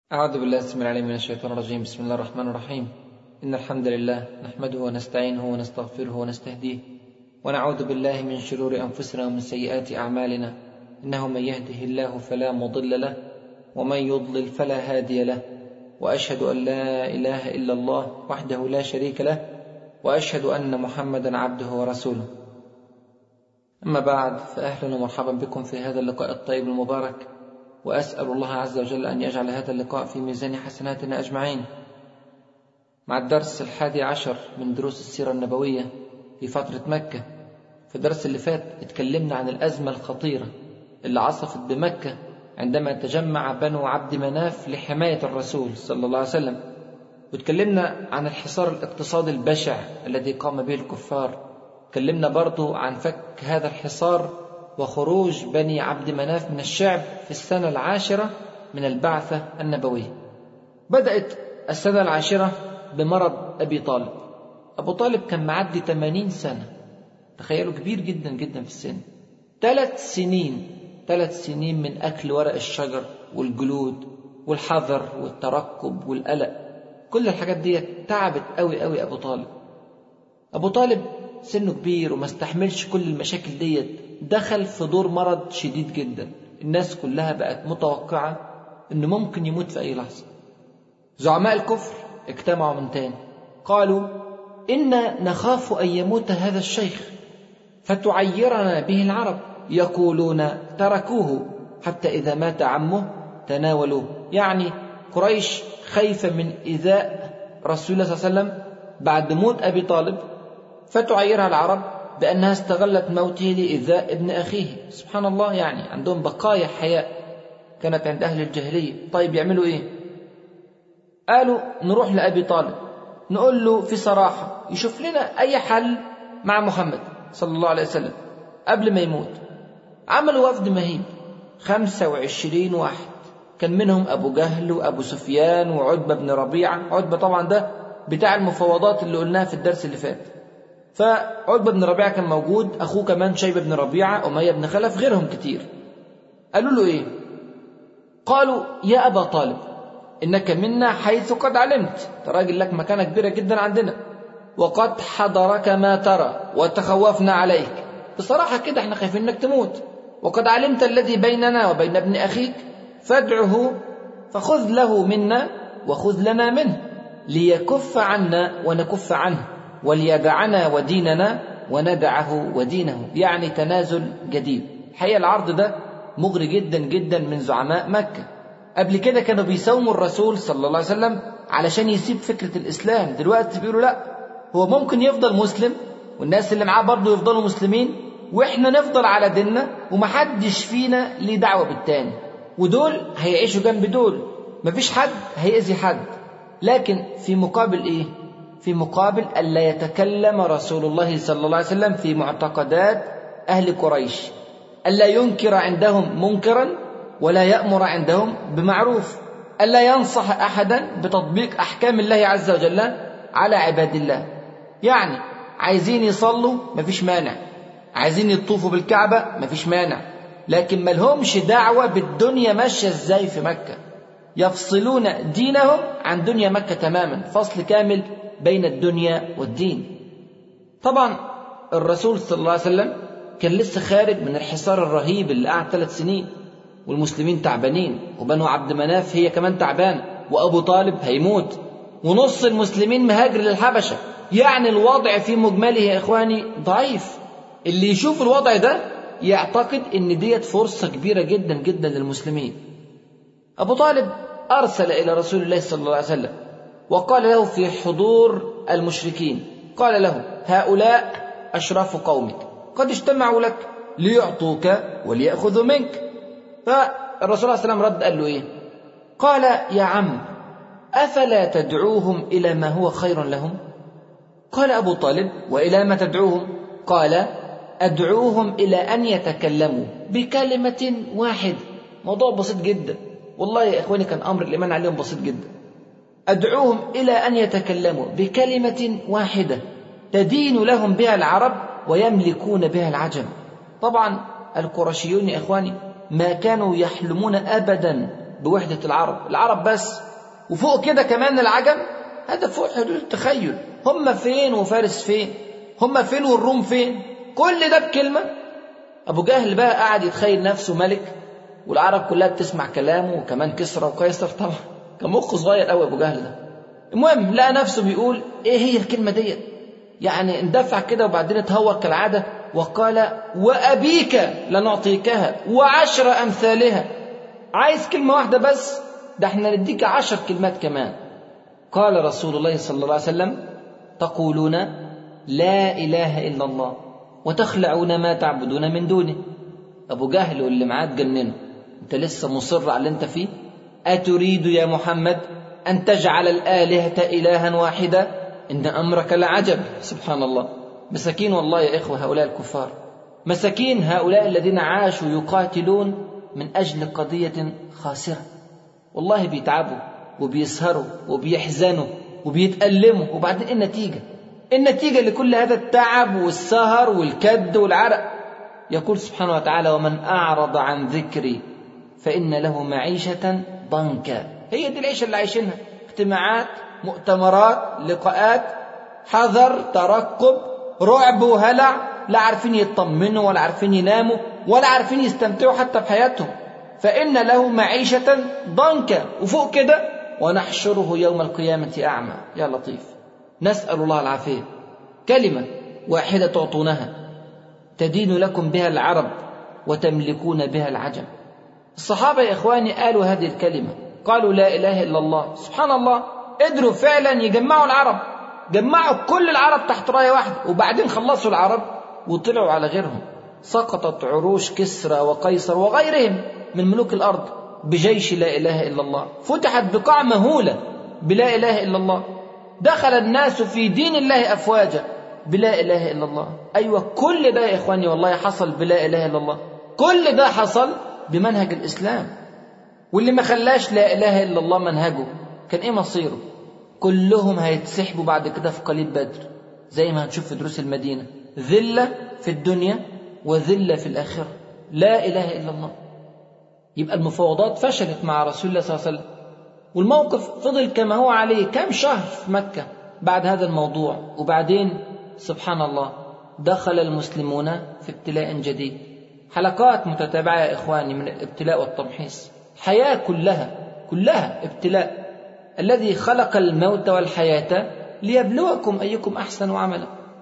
أعوذ بالله السميع العليم من الشيطان الرجيم بسم الله الرحمن الرحيم إن الحمد لله نحمده ونستعينه ونستغفره ونستهديه ونعوذ بالله من شرور أنفسنا ومن سيئات أعمالنا إنه من يهده الله فلا مضل له ومن يضلل فلا هادي له وأشهد أن لا إله إلا الله وحده لا شريك له وأشهد أن محمدا عبده ورسوله أما بعد فأهلا ومرحبا بكم في هذا اللقاء الطيب المبارك وأسأل الله عز وجل أن يجعل هذا اللقاء في ميزان حسناتنا أجمعين مع الدرس الحادي عشر من دروس السيرة النبوية في فترة مكة في الدرس اللي فات اتكلمنا عن الأزمة الخطيرة اللي عصفت بمكة عندما تجمع بنو عبد مناف لحماية الرسول صلى الله عليه وسلم واتكلمنا عن الحصار الاقتصادي البشع الذي قام به الكفار تكلمنا برضو عن فك هذا الحصار وخروج بني عبد مناف من الشعب في السنة العاشرة من البعثة النبوية بدأت السنة العاشرة بمرض أبي طالب أبو طالب كان معدي 80 سنة تخيلوا كبير جدا جدا في السن ثلاث سنين ثلاث سنين من أكل ورق الشجر والجلود والحذر والترقب والقلق كل الحاجات دي تعبت قوي قوي أبو طالب أبو طالب سنه كبير وما استحملش كل المشاكل ديت دخل في دور مرض شديد جدا الناس كلها بقت متوقعة انه ممكن يموت في اي لحظة زعماء الكفر اجتمعوا من تاني قالوا إنا نخاف أن يموت هذا الشيخ فتعيرنا به العرب يقولون تركوه حتى إذا مات عمه تناولوه يعني قريش خايفة من إيذاء رسول الله صلى الله عليه وسلم بعد موت أبي طالب فتعيرها العرب بأنها استغلت موته لإيذاء ابن أخيه سبحان الله يعني عندهم بقايا حياء كانت عند أهل الجاهلية طيب يعملوا إيه قالوا نروح لأبي طالب نقول له في صراحة يشوف لنا أي حل مع محمد صلى الله عليه وسلم قبل ما يموت عملوا وفد مهيب خمسة وعشرين واحد كان منهم أبو جهل وأبو سفيان وعتبة بن ربيعة عتبة طبعا ده بتاع المفاوضات اللي قلناها في الدرس اللي فات فعتبة بن ربيعة كان موجود أخوه كمان شيبة بن ربيعة أمية بن خلف غيرهم كتير قالوا له إيه قالوا يا أبا طالب إنك منا حيث قد علمت راجل لك مكانة كبيرة جدا عندنا وقد حضرك ما ترى وتخوفنا عليك بصراحة كده احنا خايفين انك تموت وقد علمت الذي بيننا وبين ابن أخيك فادعه فخذ له منا وخذ لنا منه ليكف عنا ونكف عنه وليدعنا وديننا وندعه ودينه يعني تنازل جديد الحقيقة العرض ده مغري جدا جدا من زعماء مكة قبل كده كانوا بيساوموا الرسول صلى الله عليه وسلم علشان يسيب فكرة الإسلام دلوقتي بيقولوا لا هو ممكن يفضل مسلم والناس اللي معاه برضه يفضلوا مسلمين واحنا نفضل على ديننا ومحدش فينا ليه دعوة بالتاني ودول هيعيشوا جنب دول مفيش حد هيأذي حد لكن في مقابل ايه في مقابل ألا يتكلم رسول الله صلى الله عليه وسلم في معتقدات أهل قريش ألا ينكر عندهم منكرا ولا يأمر عندهم بمعروف ألا ينصح أحدا بتطبيق أحكام الله عز وجل على عباد الله يعني عايزين يصلوا مفيش مانع عايزين يطوفوا بالكعبة مفيش مانع لكن ملهمش دعوة بالدنيا ماشية ازاي في مكة يفصلون دينهم عن دنيا مكة تماما فصل كامل بين الدنيا والدين طبعا الرسول صلى الله عليه وسلم كان لسه خارج من الحصار الرهيب اللي قعد ثلاث سنين والمسلمين تعبانين وبنو عبد مناف هي كمان تعبان وابو طالب هيموت ونص المسلمين مهاجر للحبشه يعني الوضع في مجمله يا اخواني ضعيف اللي يشوف الوضع ده يعتقد ان ديت فرصه كبيره جدا جدا للمسلمين ابو طالب ارسل الى رسول الله صلى الله عليه وسلم وقال له في حضور المشركين قال له هؤلاء اشراف قومك قد اجتمعوا لك ليعطوك وليأخذوا منك فالرسول صلى الله عليه وسلم رد قال له ايه قال يا عم افلا تدعوهم الى ما هو خير لهم قال ابو طالب والى ما تدعوهم قال ادعوهم الى ان يتكلموا بكلمه واحده موضوع بسيط جدا والله يا اخواني كان امر الايمان عليهم بسيط جدا ادعوهم الى ان يتكلموا بكلمه واحده تدين لهم بها العرب ويملكون بها العجم طبعا القرشيون يا اخواني ما كانوا يحلمون ابدا بوحدة العرب العرب بس وفوق كده كمان العجم هذا فوق حدود التخيل هم فين وفارس فين هم فين والروم فين كل ده بكلمة أبو جهل بقى قاعد يتخيل نفسه ملك والعرب كلها بتسمع كلامه وكمان كسرى وقيصر طبعا كان مخه صغير قوي أبو جهل ده المهم لقى نفسه بيقول إيه هي الكلمة ديت يعني اندفع كده وبعدين اتهور كالعادة وقال وأبيك لنعطيكها وعشر أمثالها عايز كلمة واحدة بس ده احنا نديك عشر كلمات كمان قال رسول الله صلى الله عليه وسلم تقولون لا إله إلا الله وتخلعون ما تعبدون من دونه أبو جهل واللي معاه تجننه أنت لسه مصر على اللي أنت فيه أتريد يا محمد أن تجعل الآلهة إلها واحدا إن أمرك لعجب سبحان الله مساكين والله يا إخوة هؤلاء الكفار مساكين هؤلاء الذين عاشوا يقاتلون من أجل قضية خاسرة والله بيتعبوا وبيسهروا وبيحزنوا وبيتألموا وبعدين إيه النتيجة النتيجة لكل هذا التعب والسهر والكد والعرق يقول سبحانه وتعالى ومن أعرض عن ذكري فإن له معيشة ضنكا هي دي العيشة اللي عايشينها اجتماعات مؤتمرات لقاءات حذر ترقب رعب وهلع لا عارفين يطمنوا ولا عارفين يناموا ولا عارفين يستمتعوا حتى بحياتهم فإن له معيشة ضنكا وفوق كده ونحشره يوم القيامة أعمى يا لطيف نسأل الله العافية كلمة واحدة تعطونها تدين لكم بها العرب وتملكون بها العجم الصحابة يا إخواني قالوا هذه الكلمة قالوا لا إله إلا الله سبحان الله قدروا فعلا يجمعوا العرب جمعوا كل العرب تحت راية واحدة وبعدين خلصوا العرب وطلعوا على غيرهم سقطت عروش كسرى وقيصر وغيرهم من ملوك الأرض بجيش لا إله إلا الله فتحت بقاع مهولة بلا إله إلا الله دخل الناس في دين الله أفواجا بلا إله إلا الله أيوة كل ده يا إخواني والله حصل بلا إله إلا الله كل ده حصل بمنهج الإسلام واللي ما خلاش لا إله إلا الله منهجه كان إيه مصيره كلهم هيتسحبوا بعد كده في قليب بدر زي ما هنشوف في دروس المدينة ذلة في الدنيا وذلة في الآخرة لا إله إلا الله يبقى المفاوضات فشلت مع رسول الله صلى الله عليه وسلم والموقف فضل كما هو عليه كم شهر في مكة بعد هذا الموضوع وبعدين سبحان الله دخل المسلمون في ابتلاء جديد حلقات متتابعة يا إخواني من الابتلاء والتمحيص حياة كلها كلها ابتلاء الذي خلق الموت والحياة ليبلوكم أيكم أحسن عملا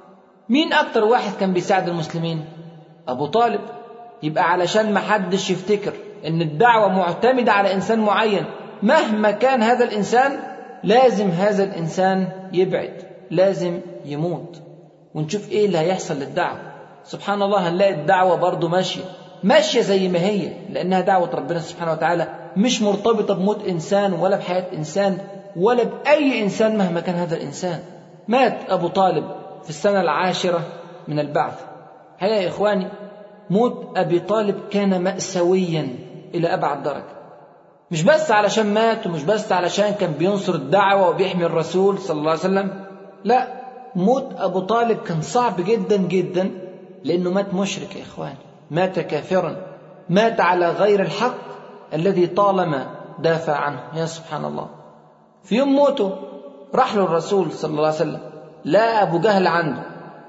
مين أكتر واحد كان بيساعد المسلمين أبو طالب يبقى علشان ما حدش يفتكر ان الدعوة معتمدة على إنسان معين مهما كان هذا الإنسان لازم هذا الإنسان يبعد لازم يموت ونشوف إيه اللي هيحصل للدعوة سبحان الله هنلاقي الدعوة برضو ماشية ماشية زي ما هي لأنها دعوة ربنا سبحانه وتعالى مش مرتبطة بموت إنسان ولا بحياة إنسان ولا بأي إنسان مهما كان هذا الإنسان مات أبو طالب في السنة العاشرة من البعث هيا يا إخواني موت أبي طالب كان مأساويا إلى أبعد درجة مش بس علشان مات ومش بس علشان كان بينصر الدعوة وبيحمي الرسول صلى الله عليه وسلم لا موت أبو طالب كان صعب جدا جدا لأنه مات مشرك يا إخواني مات كافرا مات على غير الحق الذي طالما دافع عنه يا سبحان الله في يوم موته راح له الرسول صلى الله عليه وسلم لا أبو جهل عنده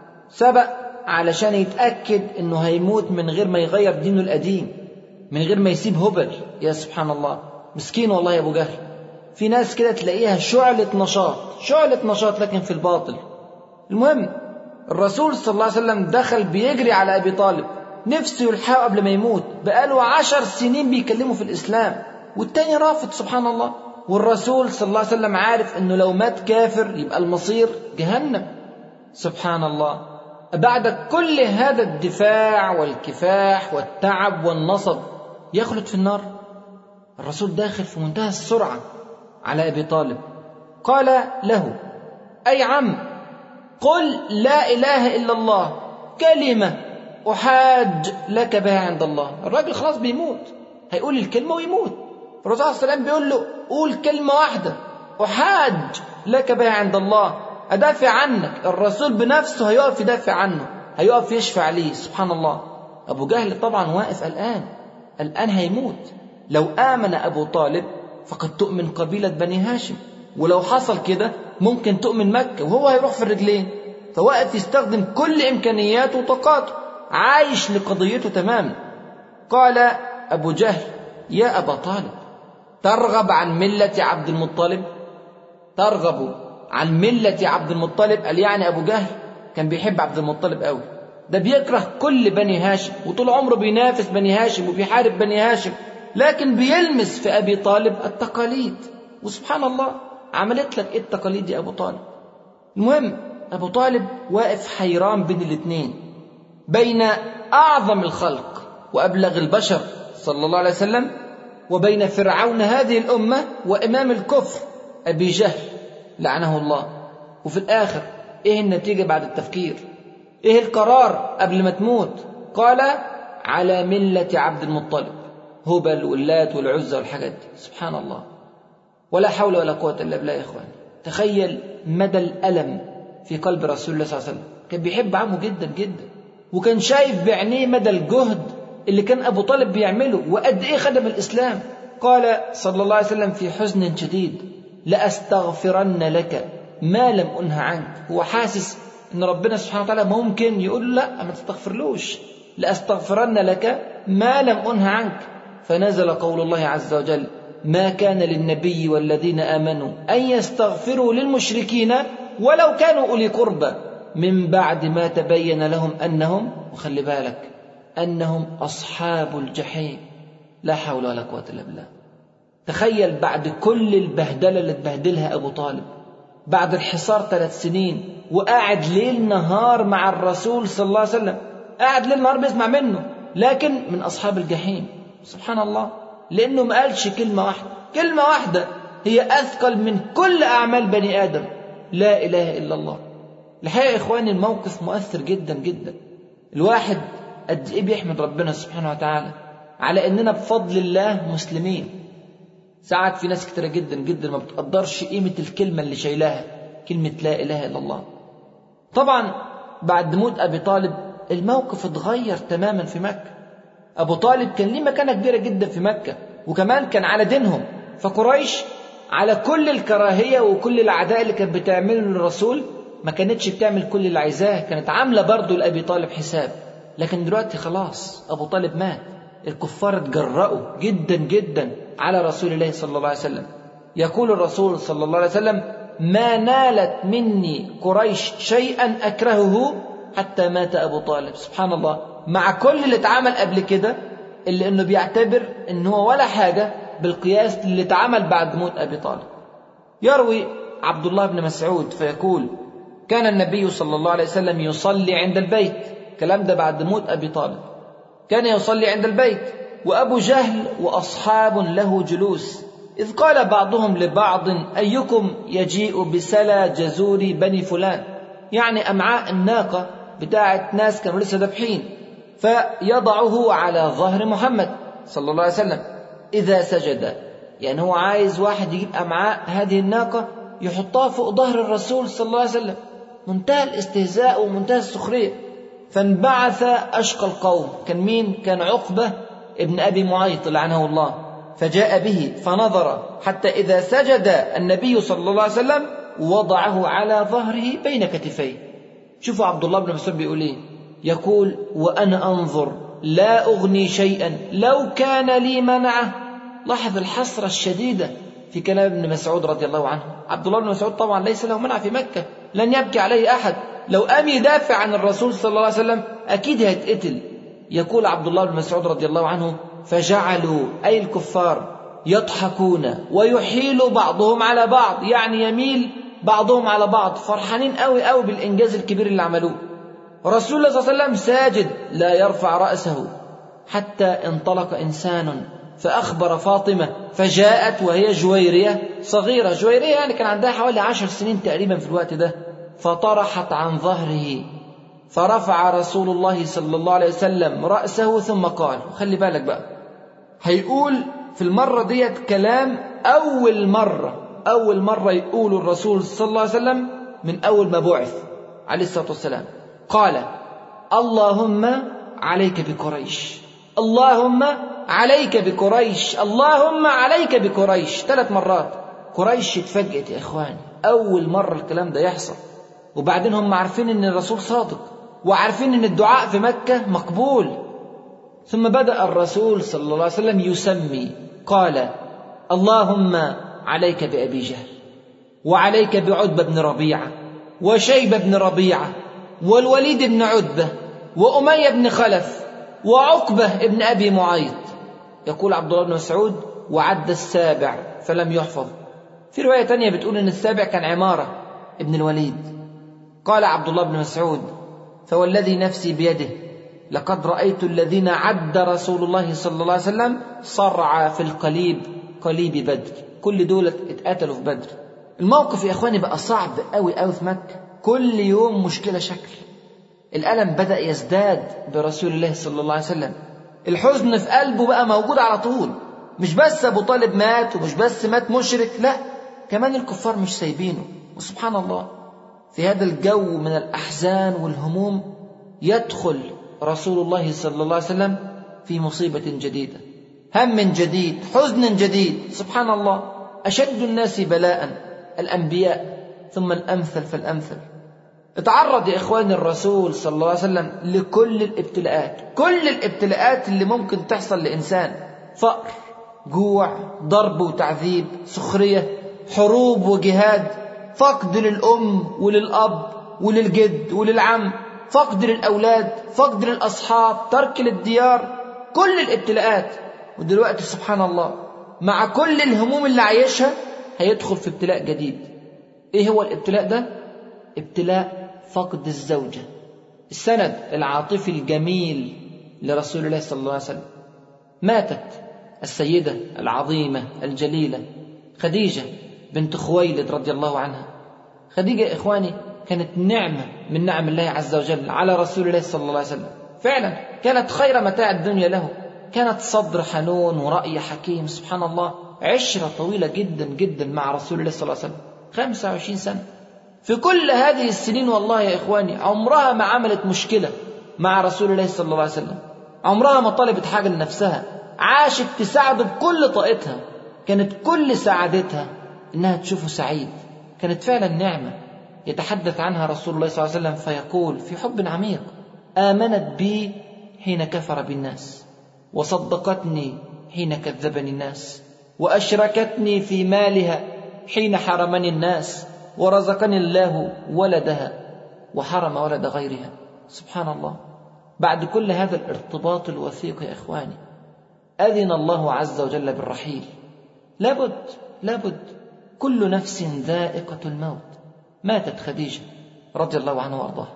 سبق علشان يتأكد أنه هيموت من غير ما يغير دينه القديم من غير ما يسيب هبل يا سبحان الله مسكين والله يا أبو جهل في ناس كده تلاقيها شعلة نشاط شعلة نشاط لكن في الباطل المهم الرسول صلى الله عليه وسلم دخل بيجري على أبي طالب نفسه يلحقه قبل ما يموت بقاله عشر سنين بيكلمه في الإسلام والتاني رافض سبحان الله والرسول صلى الله عليه وسلم عارف انه لو مات كافر يبقى المصير جهنم سبحان الله بعد كل هذا الدفاع والكفاح والتعب والنصب يخلد في النار الرسول داخل في منتهى السرعة على أبي طالب قال له أي عم قل لا إله إلا الله كلمة أحاج لك بها عند الله الراجل خلاص بيموت هيقول الكلمة ويموت الرسول صلى الله عليه وسلم بيقول له قول كلمة واحدة أحاج لك بها عند الله أدافع عنك الرسول بنفسه هيقف يدافع عنه هيقف يشفع ليه سبحان الله أبو جهل طبعا واقف الآن الآن هيموت لو آمن أبو طالب فقد تؤمن قبيلة بني هاشم ولو حصل كده ممكن تؤمن مكة وهو هيروح في الرجلين فوقف يستخدم كل إمكانياته وطاقاته عايش لقضيته تماما قال أبو جهل يا أبا طالب ترغب عن ملة عبد المطلب ترغب عن ملة عبد المطلب قال يعني أبو جهل كان بيحب عبد المطلب قوي ده بيكره كل بني هاشم وطول عمره بينافس بني هاشم وبيحارب بني هاشم لكن بيلمس في أبي طالب التقاليد وسبحان الله عملت لك إيه التقاليد يا أبو طالب المهم أبو طالب واقف حيران بين الاثنين بين أعظم الخلق وأبلغ البشر صلى الله عليه وسلم وبين فرعون هذه الأمة وإمام الكفر أبي جهل لعنه الله وفي الآخر إيه النتيجة بعد التفكير إيه القرار قبل ما تموت قال على ملة عبد المطلب هبل واللات والعزى والحاجات دي سبحان الله ولا حول ولا قوة إلا بالله يا إخواني تخيل مدى الألم في قلب رسول الله صلى الله عليه وسلم كان بيحب عمه جدا جدا وكان شايف بعينيه مدى الجهد اللي كان أبو طالب بيعمله وقد إيه خدم الإسلام قال صلى الله عليه وسلم في حزن شديد لأستغفرن لك ما لم أنه عنك هو حاسس ان ربنا سبحانه وتعالى ممكن يقول لا ما تستغفرلوش لاستغفرن لك ما لم انه عنك فنزل قول الله عز وجل ما كان للنبي والذين امنوا ان يستغفروا للمشركين ولو كانوا اولي قربى من بعد ما تبين لهم انهم وخلي بالك انهم اصحاب الجحيم لا حول ولا قوه الا بالله تخيل بعد كل البهدله اللي اتبهدلها ابو طالب بعد الحصار ثلاث سنين وقاعد ليل نهار مع الرسول صلى الله عليه وسلم قاعد ليل نهار بيسمع منه لكن من أصحاب الجحيم سبحان الله لأنه ما قالش كلمة واحدة كلمة واحدة هي أثقل من كل أعمال بني آدم لا إله إلا الله الحقيقة يا إخواني الموقف مؤثر جدا جدا الواحد قد إيه بيحمد ربنا سبحانه وتعالى على إننا بفضل الله مسلمين ساعات في ناس كتيرة جدا جدا ما بتقدرش قيمة الكلمة اللي شايلاها كلمة لا إله إلا الله طبعا بعد موت أبي طالب الموقف اتغير تماما في مكة أبو طالب كان ليه مكانة كبيرة جدا في مكة وكمان كان على دينهم فقريش على كل الكراهية وكل العداء اللي كانت بتعمله للرسول ما كانتش بتعمل كل اللي عايزاه كانت عاملة برضه لأبي طالب حساب لكن دلوقتي خلاص أبو طالب مات الكفار اتجرأوا جدا جدا على رسول الله صلى الله عليه وسلم يقول الرسول صلى الله عليه وسلم ما نالت مني قريش شيئا اكرهه حتى مات ابو طالب سبحان الله مع كل اللي اتعمل قبل كده اللي انه بيعتبر ان هو ولا حاجه بالقياس اللي اتعمل بعد موت ابي طالب يروي عبد الله بن مسعود فيقول كان النبي صلى الله عليه وسلم يصلي عند البيت الكلام ده بعد موت ابي طالب كان يصلي عند البيت وابو جهل واصحاب له جلوس إذ قال بعضهم لبعض أيكم يجيء بسلا جزور بني فلان يعني أمعاء الناقة بتاعت ناس كانوا لسه ذبحين فيضعه على ظهر محمد صلى الله عليه وسلم إذا سجد يعني هو عايز واحد يجيب أمعاء هذه الناقة يحطها فوق ظهر الرسول صلى الله عليه وسلم منتهى الاستهزاء ومنتهى السخرية فانبعث أشقى القوم كان مين؟ كان عقبة ابن أبي معيط لعنه الله فجاء به فنظر حتى إذا سجد النبي صلى الله عليه وسلم وضعه على ظهره بين كتفيه شوفوا عبد الله بن مسعود بيقول ايه يقول وأنا أنظر لا أغني شيئا لو كان لي منعه لاحظ الحسرة الشديدة في كلام ابن مسعود رضي الله عنه عبد الله بن مسعود طبعا ليس له منع في مكة لن يبكي عليه أحد لو قام يدافع عن الرسول صلى الله عليه وسلم أكيد هيتقتل يقول عبد الله بن مسعود رضي الله عنه فجعلوا أي الكفار يضحكون ويحيل بعضهم على بعض يعني يميل بعضهم على بعض فرحانين قوي قوي بالإنجاز الكبير اللي عملوه رسول الله صلى الله عليه وسلم ساجد لا يرفع رأسه حتى انطلق إنسان فأخبر فاطمة فجاءت وهي جويرية صغيرة جويرية يعني كان عندها حوالي عشر سنين تقريبا في الوقت ده فطرحت عن ظهره فرفع رسول الله صلى الله عليه وسلم رأسه ثم قال خلي بالك بقى هيقول في المرة ديت كلام أول مرة أول مرة يقول الرسول صلى الله عليه وسلم من أول ما بعث عليه الصلاة والسلام قال اللهم عليك بقريش اللهم عليك بقريش اللهم عليك بقريش ثلاث مرات قريش اتفاجئت يا إخواني أول مرة الكلام ده يحصل وبعدين هم عارفين ان الرسول صادق وعارفين ان الدعاء في مكة مقبول ثم بدأ الرسول صلى الله عليه وسلم يسمي قال اللهم عليك بأبي جهل وعليك بعتبة بن ربيعة وشيبة بن ربيعة والوليد بن عتبة وأمية بن خلف وعقبة بن أبي معيط يقول عبد الله بن مسعود وعد السابع فلم يحفظ في رواية تانية بتقول أن السابع كان عمارة ابن الوليد قال عبد الله بن مسعود فوالذي نفسي بيده لقد رأيت الذين عد رسول الله صلى الله عليه وسلم صرع في القليب قليب بدر كل دول اتقتلوا في بدر الموقف يا اخواني بقى صعب قوي قوي في مكة كل يوم مشكلة شكل الألم بدأ يزداد برسول الله صلى الله عليه وسلم الحزن في قلبه بقى موجود على طول مش بس أبو طالب مات ومش بس مات مشرك لا كمان الكفار مش سايبينه وسبحان الله في هذا الجو من الأحزان والهموم يدخل رسول الله صلى الله عليه وسلم في مصيبة جديدة هم جديد حزن جديد سبحان الله أشد الناس بلاء الأنبياء ثم الأمثل فالأمثل اتعرض يا إخواني الرسول صلى الله عليه وسلم لكل الابتلاءات كل الابتلاءات اللي ممكن تحصل لإنسان فقر جوع ضرب وتعذيب سخرية حروب وجهاد فقد للأم وللأب وللجد وللعم فقد للأولاد فقد للأصحاب ترك للديار كل الابتلاءات ودلوقتي سبحان الله مع كل الهموم اللي عايشها هيدخل في ابتلاء جديد ايه هو الابتلاء ده ابتلاء فقد الزوجة السند العاطفي الجميل لرسول الله صلى الله عليه وسلم ماتت السيدة العظيمة الجليلة خديجة بنت خويلد رضي الله عنها خديجة يا إخواني كانت نعمة من نعم الله عز وجل على رسول الله صلى الله عليه وسلم فعلا كانت خير متاع الدنيا له كانت صدر حنون ورأي حكيم سبحان الله عشرة طويلة جدا جدا مع رسول الله صلى الله عليه وسلم 25 سنة في كل هذه السنين والله يا إخواني عمرها ما عملت مشكلة مع رسول الله صلى الله عليه وسلم عمرها ما طلبت حاجة لنفسها عاشت تساعده بكل طاقتها كانت كل سعادتها إنها تشوفه سعيد كانت فعلا نعمة يتحدث عنها رسول الله صلى الله عليه وسلم فيقول في حب عميق آمنت بي حين كفر بالناس وصدقتني حين كذبني الناس وأشركتني في مالها حين حرمني الناس ورزقني الله ولدها وحرم ولد غيرها سبحان الله بعد كل هذا الارتباط الوثيق يا إخواني أذن الله عز وجل بالرحيل لابد لابد كل نفس ذائقة الموت ماتت خديجة رضي الله عنها وأرضاها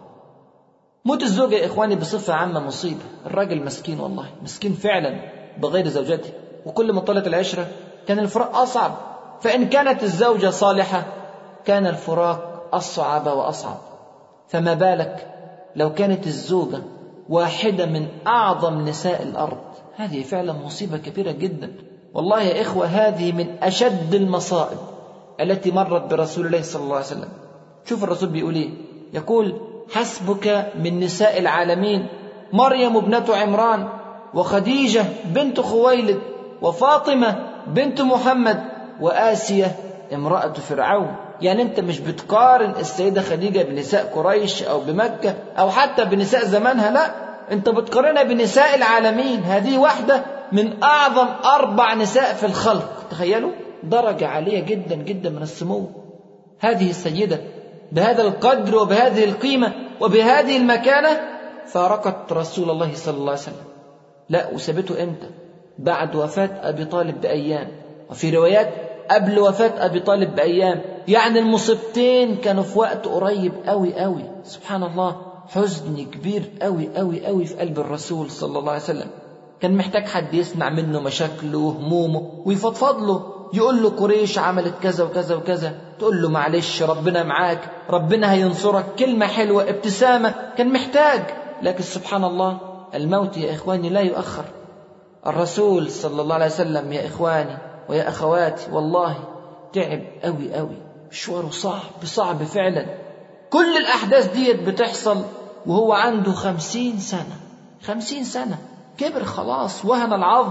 موت الزوجة يا إخواني بصفة عامة مصيبة الراجل مسكين والله مسكين فعلا بغير زوجته وكل ما طالت العشرة كان الفراق أصعب فإن كانت الزوجة صالحة كان الفراق أصعب وأصعب فما بالك لو كانت الزوجة واحدة من أعظم نساء الأرض هذه فعلا مصيبة كبيرة جدا والله يا إخوة هذه من أشد المصائب التي مرت برسول الله صلى الله عليه وسلم شوف الرسول بيقول إيه يقول حسبك من نساء العالمين مريم ابنة عمران وخديجة بنت خويلد وفاطمة بنت محمد وآسية امرأة فرعون يعني انت مش بتقارن السيدة خديجة بنساء قريش او بمكة او حتى بنساء زمانها لا انت بتقارنها بنساء العالمين هذه واحدة من اعظم اربع نساء في الخلق تخيلوا درجة عالية جدا جدا من السمو هذه السيدة بهذا القدر وبهذه القيمة وبهذه المكانة فارقت رسول الله صلى الله عليه وسلم لا وسابته امتى بعد وفاة أبي طالب بأيام وفي روايات قبل وفاة أبي طالب بأيام يعني المصيبتين كانوا في وقت قريب قوي قوي سبحان الله حزن كبير قوي قوي قوي في قلب الرسول صلى الله عليه وسلم كان محتاج حد يسمع منه مشاكله وهمومه ويفضفض له يقول له قريش عملت كذا وكذا وكذا تقول له معلش ربنا معاك ربنا هينصرك كلمة حلوة ابتسامة كان محتاج لكن سبحان الله الموت يا إخواني لا يؤخر الرسول صلى الله عليه وسلم يا إخواني ويا أخواتي والله تعب قوي قوي مشواره صعب صعب فعلا كل الأحداث ديت بتحصل وهو عنده خمسين سنة خمسين سنة كبر خلاص وهن العظم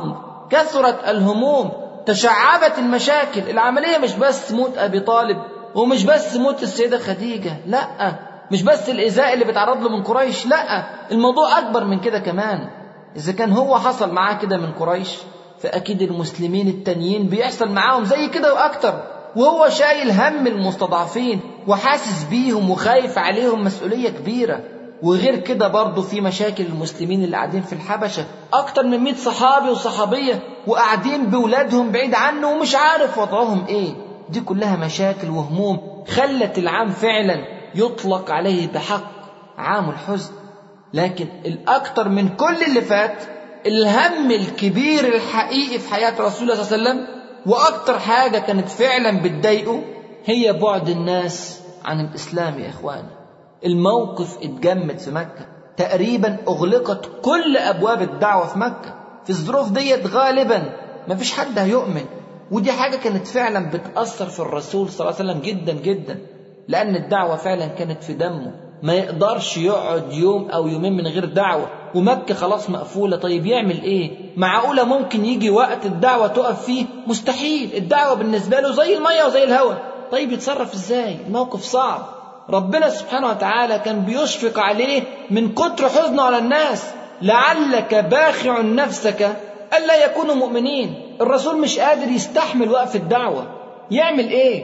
كثرت الهموم تشعبت المشاكل العملية مش بس موت أبي طالب ومش بس موت السيدة خديجة لا مش بس الإزاء اللي بيتعرض له من قريش لا الموضوع أكبر من كده كمان إذا كان هو حصل معاه كده من قريش فأكيد المسلمين التانيين بيحصل معاهم زي كده وأكتر وهو شايل هم المستضعفين وحاسس بيهم وخايف عليهم مسؤولية كبيرة وغير كده برضه في مشاكل المسلمين اللي قاعدين في الحبشة أكتر من 100 صحابي وصحابية وقاعدين بولادهم بعيد عنه ومش عارف وضعهم إيه دي كلها مشاكل وهموم خلت العام فعلا يطلق عليه بحق عام الحزن لكن الأكتر من كل اللي فات الهم الكبير الحقيقي في حياة رسول الله صلى الله عليه وسلم وأكتر حاجة كانت فعلا بتضايقه هي بعد الناس عن الإسلام يا إخواني الموقف اتجمد في مكة تقريبا أغلقت كل أبواب الدعوة في مكة في الظروف ديت غالبا مفيش حد هيؤمن ودي حاجة كانت فعلا بتأثر في الرسول صلى الله عليه وسلم جدا جدا لأن الدعوة فعلا كانت في دمه ما يقدرش يقعد يوم أو يومين من غير دعوة ومكة خلاص مقفولة طيب يعمل إيه معقولة ممكن يجي وقت الدعوة تقف فيه مستحيل الدعوة بالنسبة له زي المية وزي الهواء طيب يتصرف إزاي الموقف صعب ربنا سبحانه وتعالى كان بيشفق عليه من كتر حزنه على الناس لعلك باخع نفسك ألا يكونوا مؤمنين الرسول مش قادر يستحمل وقف الدعوة يعمل إيه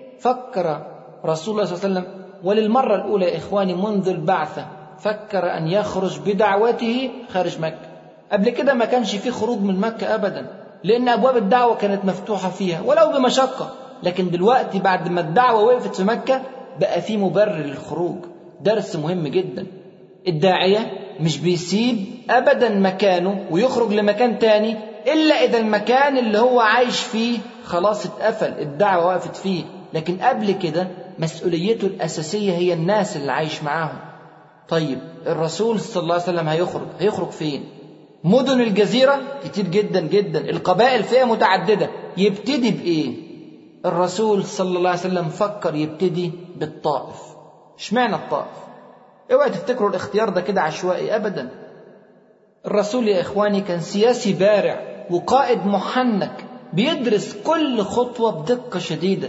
فكر رسول الله صلى الله عليه وسلم وللمرة الأولى يا إخواني منذ البعثة فكر أن يخرج بدعوته خارج مكة قبل كده ما كانش فيه خروج من مكة أبدا لأن أبواب الدعوة كانت مفتوحة فيها ولو بمشقة لكن دلوقتي بعد ما الدعوة وقفت في مكة بقى في مبرر للخروج درس مهم جدا الداعية مش بيسيب أبدا مكانه ويخرج لمكان تاني إلا إذا المكان اللي هو عايش فيه خلاص اتقفل الدعوة وقفت فيه لكن قبل كده مسؤوليته الأساسية هي الناس اللي عايش معاهم طيب الرسول صلى الله عليه وسلم هيخرج هيخرج فين مدن الجزيرة كتير جدا جدا القبائل فيها متعددة يبتدي بإيه الرسول صلى الله عليه وسلم فكر يبتدي بالطائف اشمعنى الطائف اوعى تفتكروا الاختيار ده كده عشوائي ابدا الرسول يا اخواني كان سياسي بارع وقائد محنك بيدرس كل خطوه بدقه شديده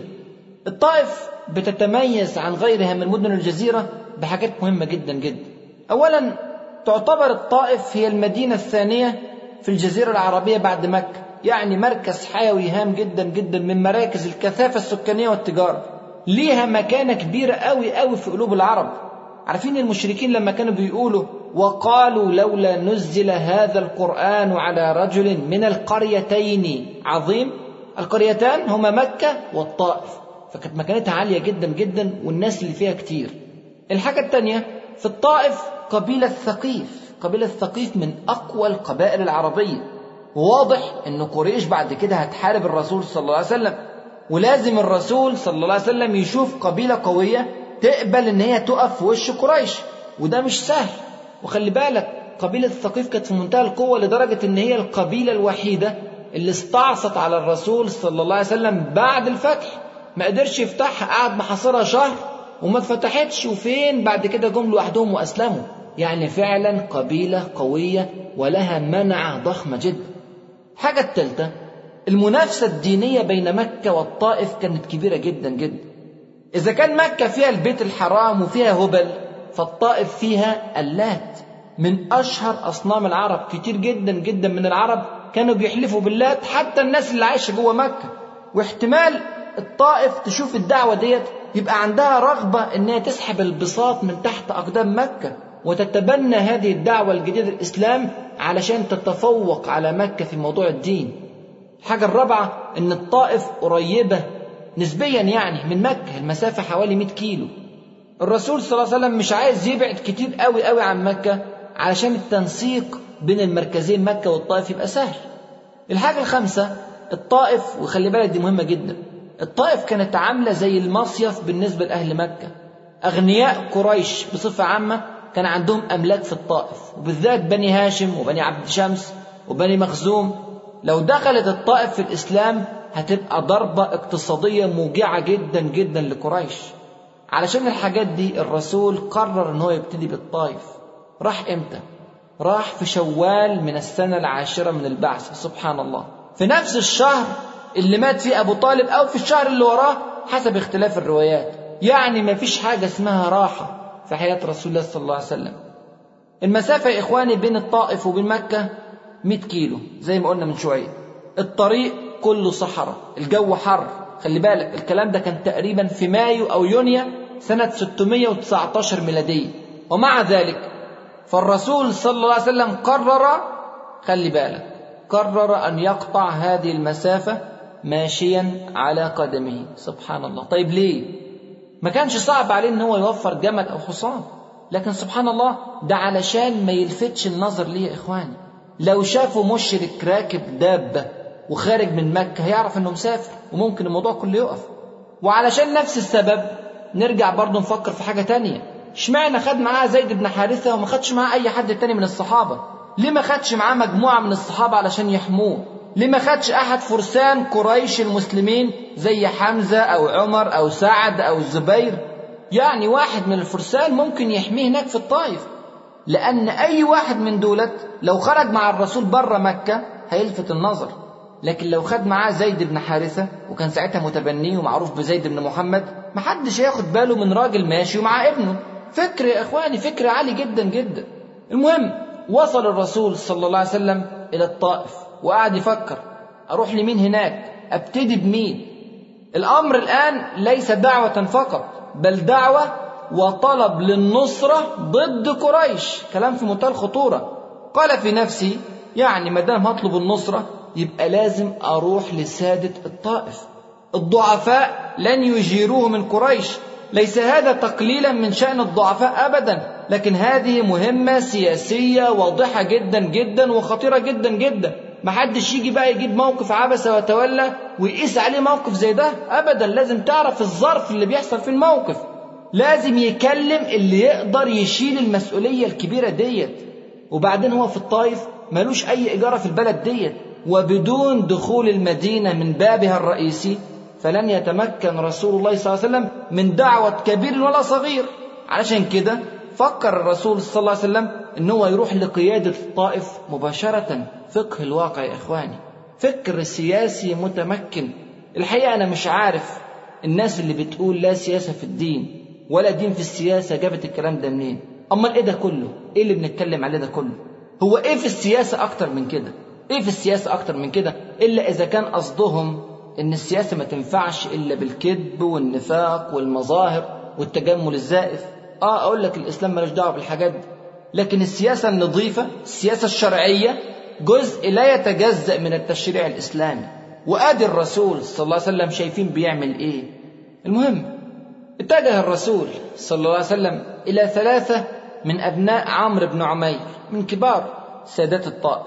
الطائف بتتميز عن غيرها من مدن الجزيره بحاجات مهمه جدا جدا اولا تعتبر الطائف هي المدينه الثانيه في الجزيره العربيه بعد مكه يعني مركز حيوي هام جدا جدا من مراكز الكثافه السكانيه والتجاره ليها مكانه كبيره قوي قوي في قلوب العرب عارفين المشركين لما كانوا بيقولوا وقالوا لولا نزل هذا القرآن على رجل من القريتين عظيم القريتان هما مكة والطائف فكانت مكانتها عالية جدا جدا والناس اللي فيها كتير الحاجة الثانية في الطائف قبيلة ثقيف قبيلة ثقيف من أقوى القبائل العربية وواضح أن قريش بعد كده هتحارب الرسول صلى الله عليه وسلم ولازم الرسول صلى الله عليه وسلم يشوف قبيلة قوية تقبل ان هي تقف في وش قريش وده مش سهل وخلي بالك قبيلة الثقيف كانت في منتهى القوة لدرجة ان هي القبيلة الوحيدة اللي استعصت على الرسول صلى الله عليه وسلم بعد الفتح ما قدرش يفتحها قعد محاصرها شهر وما اتفتحتش وفين بعد كده جم لوحدهم واسلموا يعني فعلا قبيلة قوية ولها منعة ضخمة جدا حاجة التالتة المنافسة الدينية بين مكة والطائف كانت كبيرة جدا جدا إذا كان مكة فيها البيت الحرام وفيها هبل فالطائف فيها اللات من أشهر أصنام العرب كتير جدا جدا من العرب كانوا بيحلفوا باللات حتى الناس اللي عايشة جوه مكة واحتمال الطائف تشوف الدعوة ديت يبقى عندها رغبة إنها تسحب البساط من تحت أقدام مكة وتتبنى هذه الدعوة الجديدة الإسلام علشان تتفوق على مكة في موضوع الدين الحاجة الرابعة إن الطائف قريبة نسبيا يعني من مكة المسافة حوالي 100 كيلو الرسول صلى الله عليه وسلم مش عايز يبعد كتير قوي قوي عن مكة علشان التنسيق بين المركزين مكة والطائف يبقى سهل الحاجة الخامسة الطائف وخلي بالك دي مهمة جدا الطائف كانت عاملة زي المصيف بالنسبة لأهل مكة أغنياء قريش بصفة عامة كان عندهم أملاك في الطائف وبالذات بني هاشم وبني عبد شمس وبني مخزوم لو دخلت الطائف في الإسلام هتبقى ضربة اقتصادية موجعة جدا جدا لقريش علشان الحاجات دي الرسول قرر ان هو يبتدي بالطائف راح امتى راح في شوال من السنة العاشرة من البعث سبحان الله في نفس الشهر اللي مات فيه أبو طالب أو في الشهر اللي وراه حسب اختلاف الروايات يعني ما فيش حاجة اسمها راحة في حياة رسول الله صلى الله عليه وسلم المسافة يا إخواني بين الطائف وبين مكة 100 كيلو زي ما قلنا من شوية الطريق كله صحراء الجو حر خلي بالك الكلام ده كان تقريبا في مايو أو يونيو سنة 619 ميلادية ومع ذلك فالرسول صلى الله عليه وسلم قرر خلي بالك قرر أن يقطع هذه المسافة ماشيا على قدمه سبحان الله طيب ليه ما كانش صعب عليه ان هو يوفر جمل او حصان لكن سبحان الله ده علشان ما يلفتش النظر ليه يا اخواني لو شافوا مشرك راكب دابة وخارج من مكة هيعرف انه مسافر وممكن الموضوع كله يقف وعلشان نفس السبب نرجع برضه نفكر في حاجة تانية اشمعنى خد معاه زيد بن حارثة وما خدش معاه أي حد تاني من الصحابة ليه ما خدش معاه مجموعة من الصحابة علشان يحموه ليه ما خدش أحد فرسان قريش المسلمين زي حمزة أو عمر أو سعد أو الزبير يعني واحد من الفرسان ممكن يحميه هناك في الطائف لأن أي واحد من دولت لو خرج مع الرسول بره مكة هيلفت النظر لكن لو خد معاه زيد بن حارثة وكان ساعتها متبنيه ومعروف بزيد بن محمد محدش هياخد باله من راجل ماشي ومع ابنه فكر يا إخواني فكر عالي جدا جدا المهم وصل الرسول صلى الله عليه وسلم إلى الطائف وقعد يفكر أروح لمين هناك أبتدي بمين الأمر الآن ليس دعوة فقط بل دعوة وطلب للنصرة ضد قريش كلام في منتهى الخطورة قال في نفسي يعني ما دام هطلب النصرة يبقى لازم أروح لسادة الطائف الضعفاء لن يجيروه من قريش ليس هذا تقليلا من شأن الضعفاء أبدا لكن هذه مهمة سياسية واضحة جدا جدا وخطيرة جدا جدا محدش يجي بقى يجيب موقف عبس وتولى ويقيس عليه موقف زي ده ابدا لازم تعرف الظرف اللي بيحصل في الموقف لازم يكلم اللي يقدر يشيل المسؤولية الكبيرة ديت وبعدين هو في الطائف ملوش أي إجارة في البلد ديت وبدون دخول المدينة من بابها الرئيسي فلن يتمكن رسول الله صلى الله عليه وسلم من دعوة كبير ولا صغير علشان كده فكر الرسول صلى الله عليه وسلم ان هو يروح لقيادة الطائف مباشرة فقه الواقع يا اخواني فكر سياسي متمكن الحقيقة انا مش عارف الناس اللي بتقول لا سياسة في الدين ولا دين في السياسة جابت الكلام ده منين امال ايه ده كله ايه اللي بنتكلم عليه ده كله هو ايه في السياسة اكتر من كده ايه في السياسة اكتر من كده الا اذا كان قصدهم ان السياسة ما تنفعش الا بالكذب والنفاق والمظاهر والتجمل الزائف اه اقول لك الاسلام ملوش دعوه بالحاجات دي لكن السياسه النظيفه السياسه الشرعيه جزء لا يتجزا من التشريع الاسلامي وادي الرسول صلى الله عليه وسلم شايفين بيعمل ايه المهم اتجه الرسول صلى الله عليه وسلم الى ثلاثه من ابناء عمرو بن عمير من كبار سادات الطائف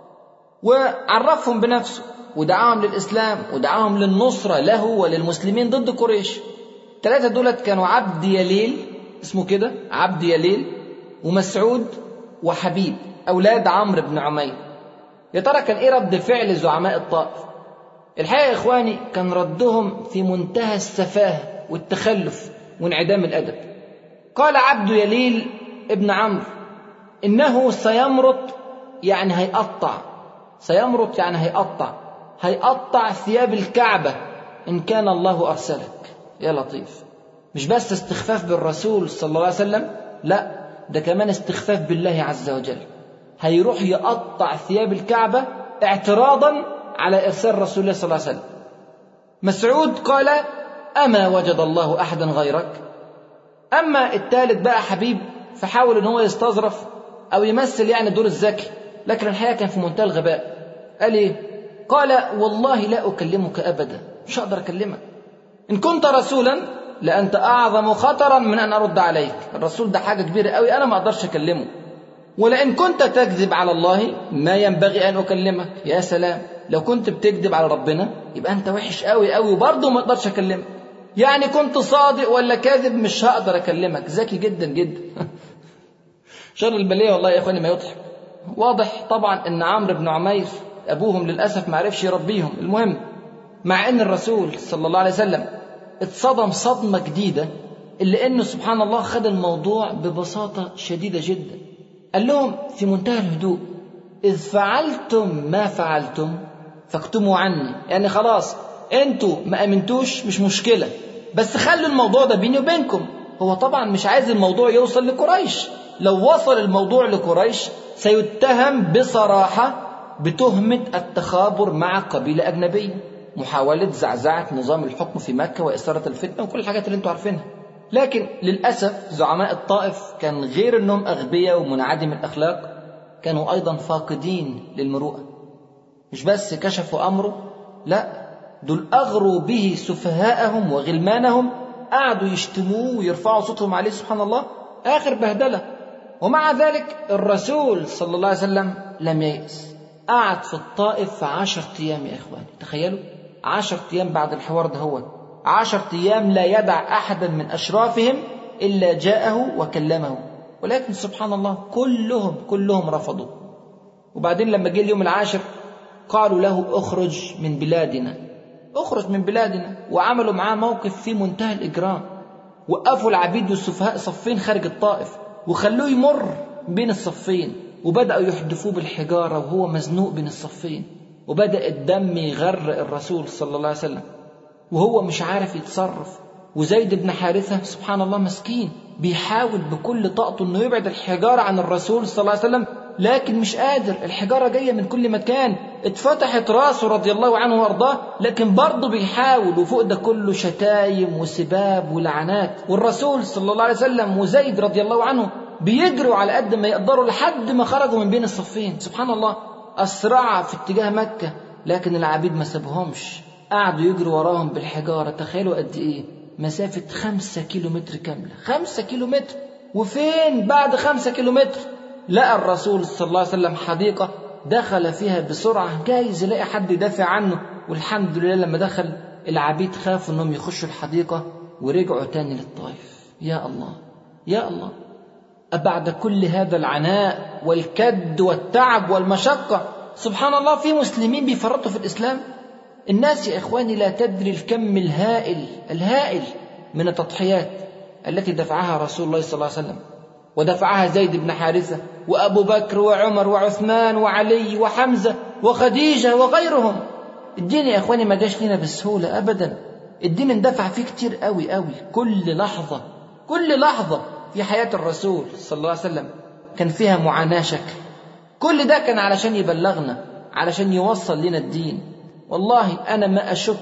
وعرفهم بنفسه ودعاهم للاسلام ودعاهم للنصره له وللمسلمين ضد قريش الثلاثه دولت كانوا عبد يليل اسمه كده عبد يليل ومسعود وحبيب أولاد عمرو بن عمير يا ترى كان إيه رد فعل زعماء الطائف الحقيقة يا إخواني كان ردهم في منتهى السفاهة والتخلف وانعدام الأدب قال عبد يليل ابن عمرو إنه سيمرط يعني هيقطع سيمرط يعني هيقطع هيقطع ثياب الكعبة إن كان الله أرسلك يا لطيف مش بس استخفاف بالرسول صلى الله عليه وسلم لا ده كمان استخفاف بالله عز وجل هيروح يقطع ثياب الكعبة اعتراضا على إرسال رسول الله صلى الله عليه وسلم مسعود قال أما وجد الله أحدا غيرك أما الثالث بقى حبيب فحاول ان هو يستظرف أو يمثل يعني دور الذكي لكن الحقيقة كان في منتهى الغباء قال إيه قال والله لا أكلمك أبدا مش هقدر أكلمك إن كنت رسولا لأنت أعظم خطرا من أن أرد عليك الرسول ده حاجة كبيرة قوي أنا ما أقدرش أكلمه ولئن كنت تكذب على الله ما ينبغي أن أكلمك يا سلام لو كنت بتكذب على ربنا يبقى أنت وحش قوي قوي وبرضه ما أقدرش أكلمك يعني كنت صادق ولا كاذب مش هقدر أكلمك ذكي جدا جدا شر البلية والله يا إخواني ما يضحك واضح طبعا أن عمرو بن عمير أبوهم للأسف ما عرفش يربيهم المهم مع أن الرسول صلى الله عليه وسلم اتصدم صدمة جديدة إلا أنه سبحان الله خد الموضوع ببساطة شديدة جدا قال لهم في منتهى الهدوء إذ فعلتم ما فعلتم فاكتموا عني يعني خلاص انتوا ما امنتوش مش مشكلة بس خلوا الموضوع ده بيني وبينكم هو طبعا مش عايز الموضوع يوصل لقريش لو وصل الموضوع لقريش سيتهم بصراحة بتهمة التخابر مع قبيلة أجنبية محاولة زعزعة نظام الحكم في مكة وإثارة الفتنة وكل الحاجات اللي انتوا عارفينها لكن للأسف زعماء الطائف كان غير أنهم أغبياء ومنعدم الأخلاق كانوا أيضا فاقدين للمروءة مش بس كشفوا أمره لا دول أغروا به سفهاءهم وغلمانهم قعدوا يشتموه ويرفعوا صوتهم عليه سبحان الله آخر بهدلة ومع ذلك الرسول صلى الله عليه وسلم لم ييأس قعد في الطائف عشر أيام يا إخواني تخيلوا عشر أيام بعد الحوار ده هو عشر أيام لا يدع أحدا من أشرافهم إلا جاءه وكلمه ولكن سبحان الله كلهم كلهم رفضوا وبعدين لما جه اليوم العاشر قالوا له اخرج من بلادنا اخرج من بلادنا وعملوا معاه موقف في منتهى الإجرام وقفوا العبيد والسفهاء صفين خارج الطائف وخلوه يمر بين الصفين وبدأوا يحدفوه بالحجارة وهو مزنوق بين الصفين وبدأ الدم يغرق الرسول صلى الله عليه وسلم وهو مش عارف يتصرف وزيد بن حارثة سبحان الله مسكين بيحاول بكل طاقته انه يبعد الحجارة عن الرسول صلى الله عليه وسلم لكن مش قادر الحجارة جاية من كل مكان اتفتحت راسه رضي الله عنه وارضاه لكن برضه بيحاول وفوق ده كله شتايم وسباب ولعنات والرسول صلى الله عليه وسلم وزيد رضي الله عنه بيجروا على قد ما يقدروا لحد ما خرجوا من بين الصفين سبحان الله أسرع في اتجاه مكة لكن العبيد ما سابهمش قعدوا يجروا وراهم بالحجارة تخيلوا قد إيه مسافة خمسة كيلو متر كاملة خمسة كيلو متر وفين بعد خمسة كيلو متر لقى الرسول صلى الله عليه وسلم حديقة دخل فيها بسرعة جايز يلاقي حد يدافع عنه والحمد لله لما دخل العبيد خافوا انهم يخشوا الحديقة ورجعوا تاني للطائف يا الله يا الله أبعد كل هذا العناء والكد والتعب والمشقة سبحان الله في مسلمين بيفرطوا في الإسلام الناس يا إخواني لا تدري الكم الهائل الهائل من التضحيات التي دفعها رسول الله صلى الله عليه وسلم ودفعها زيد بن حارثة وأبو بكر وعمر وعثمان وعلي وحمزة وخديجة وغيرهم الدين يا إخواني ما جاش لنا بسهولة أبدا الدين اندفع فيه كتير قوي قوي كل لحظة كل لحظة في حياة الرسول صلى الله عليه وسلم كان فيها معاناة شكل كل ده كان علشان يبلغنا علشان يوصل لنا الدين والله أنا ما أشك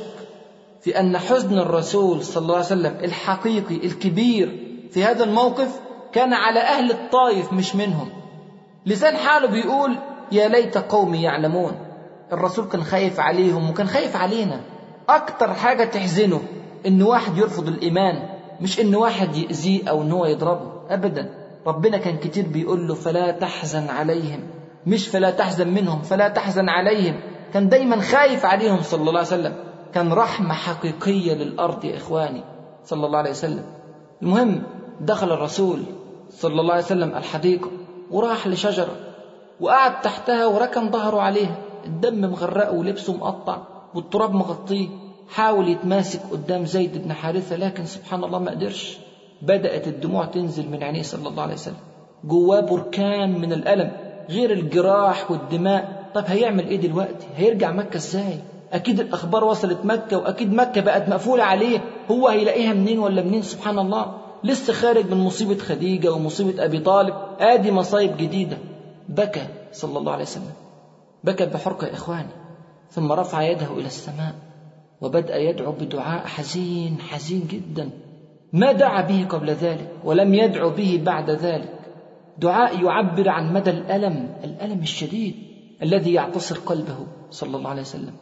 في أن حزن الرسول صلى الله عليه وسلم الحقيقي الكبير في هذا الموقف كان على أهل الطائف مش منهم لسان حاله بيقول يا ليت قومي يعلمون الرسول كان خايف عليهم وكان خايف علينا أكتر حاجة تحزنه إن واحد يرفض الإيمان مش إن واحد يأذيه أو إن هو يضربه أبدا ربنا كان كتير بيقول له فلا تحزن عليهم مش فلا تحزن منهم فلا تحزن عليهم كان دايما خايف عليهم صلى الله عليه وسلم كان رحمة حقيقية للأرض يا إخواني صلى الله عليه وسلم المهم دخل الرسول صلى الله عليه وسلم الحديقة وراح لشجرة وقعد تحتها وركن ظهره عليها الدم مغرقه ولبسه مقطع والتراب مغطيه حاول يتماسك قدام زيد بن حارثة لكن سبحان الله ما قدرش بدأت الدموع تنزل من عينيه صلى الله عليه وسلم جواه بركان من الألم غير الجراح والدماء طب هيعمل ايه دلوقتي هيرجع مكة ازاي اكيد الاخبار وصلت مكة واكيد مكة بقت مقفولة عليه هو هيلاقيها منين ولا منين سبحان الله لسه خارج من مصيبة خديجة ومصيبة أبي طالب آدي مصايب جديدة بكى صلى الله عليه وسلم بكى بحرقة يا إخواني ثم رفع يده إلى السماء وبدأ يدعو بدعاء حزين حزين جدا ما دعا به قبل ذلك ولم يدعو به بعد ذلك دعاء يعبر عن مدى الألم الألم الشديد الذي يعتصر قلبه صلى الله عليه وسلم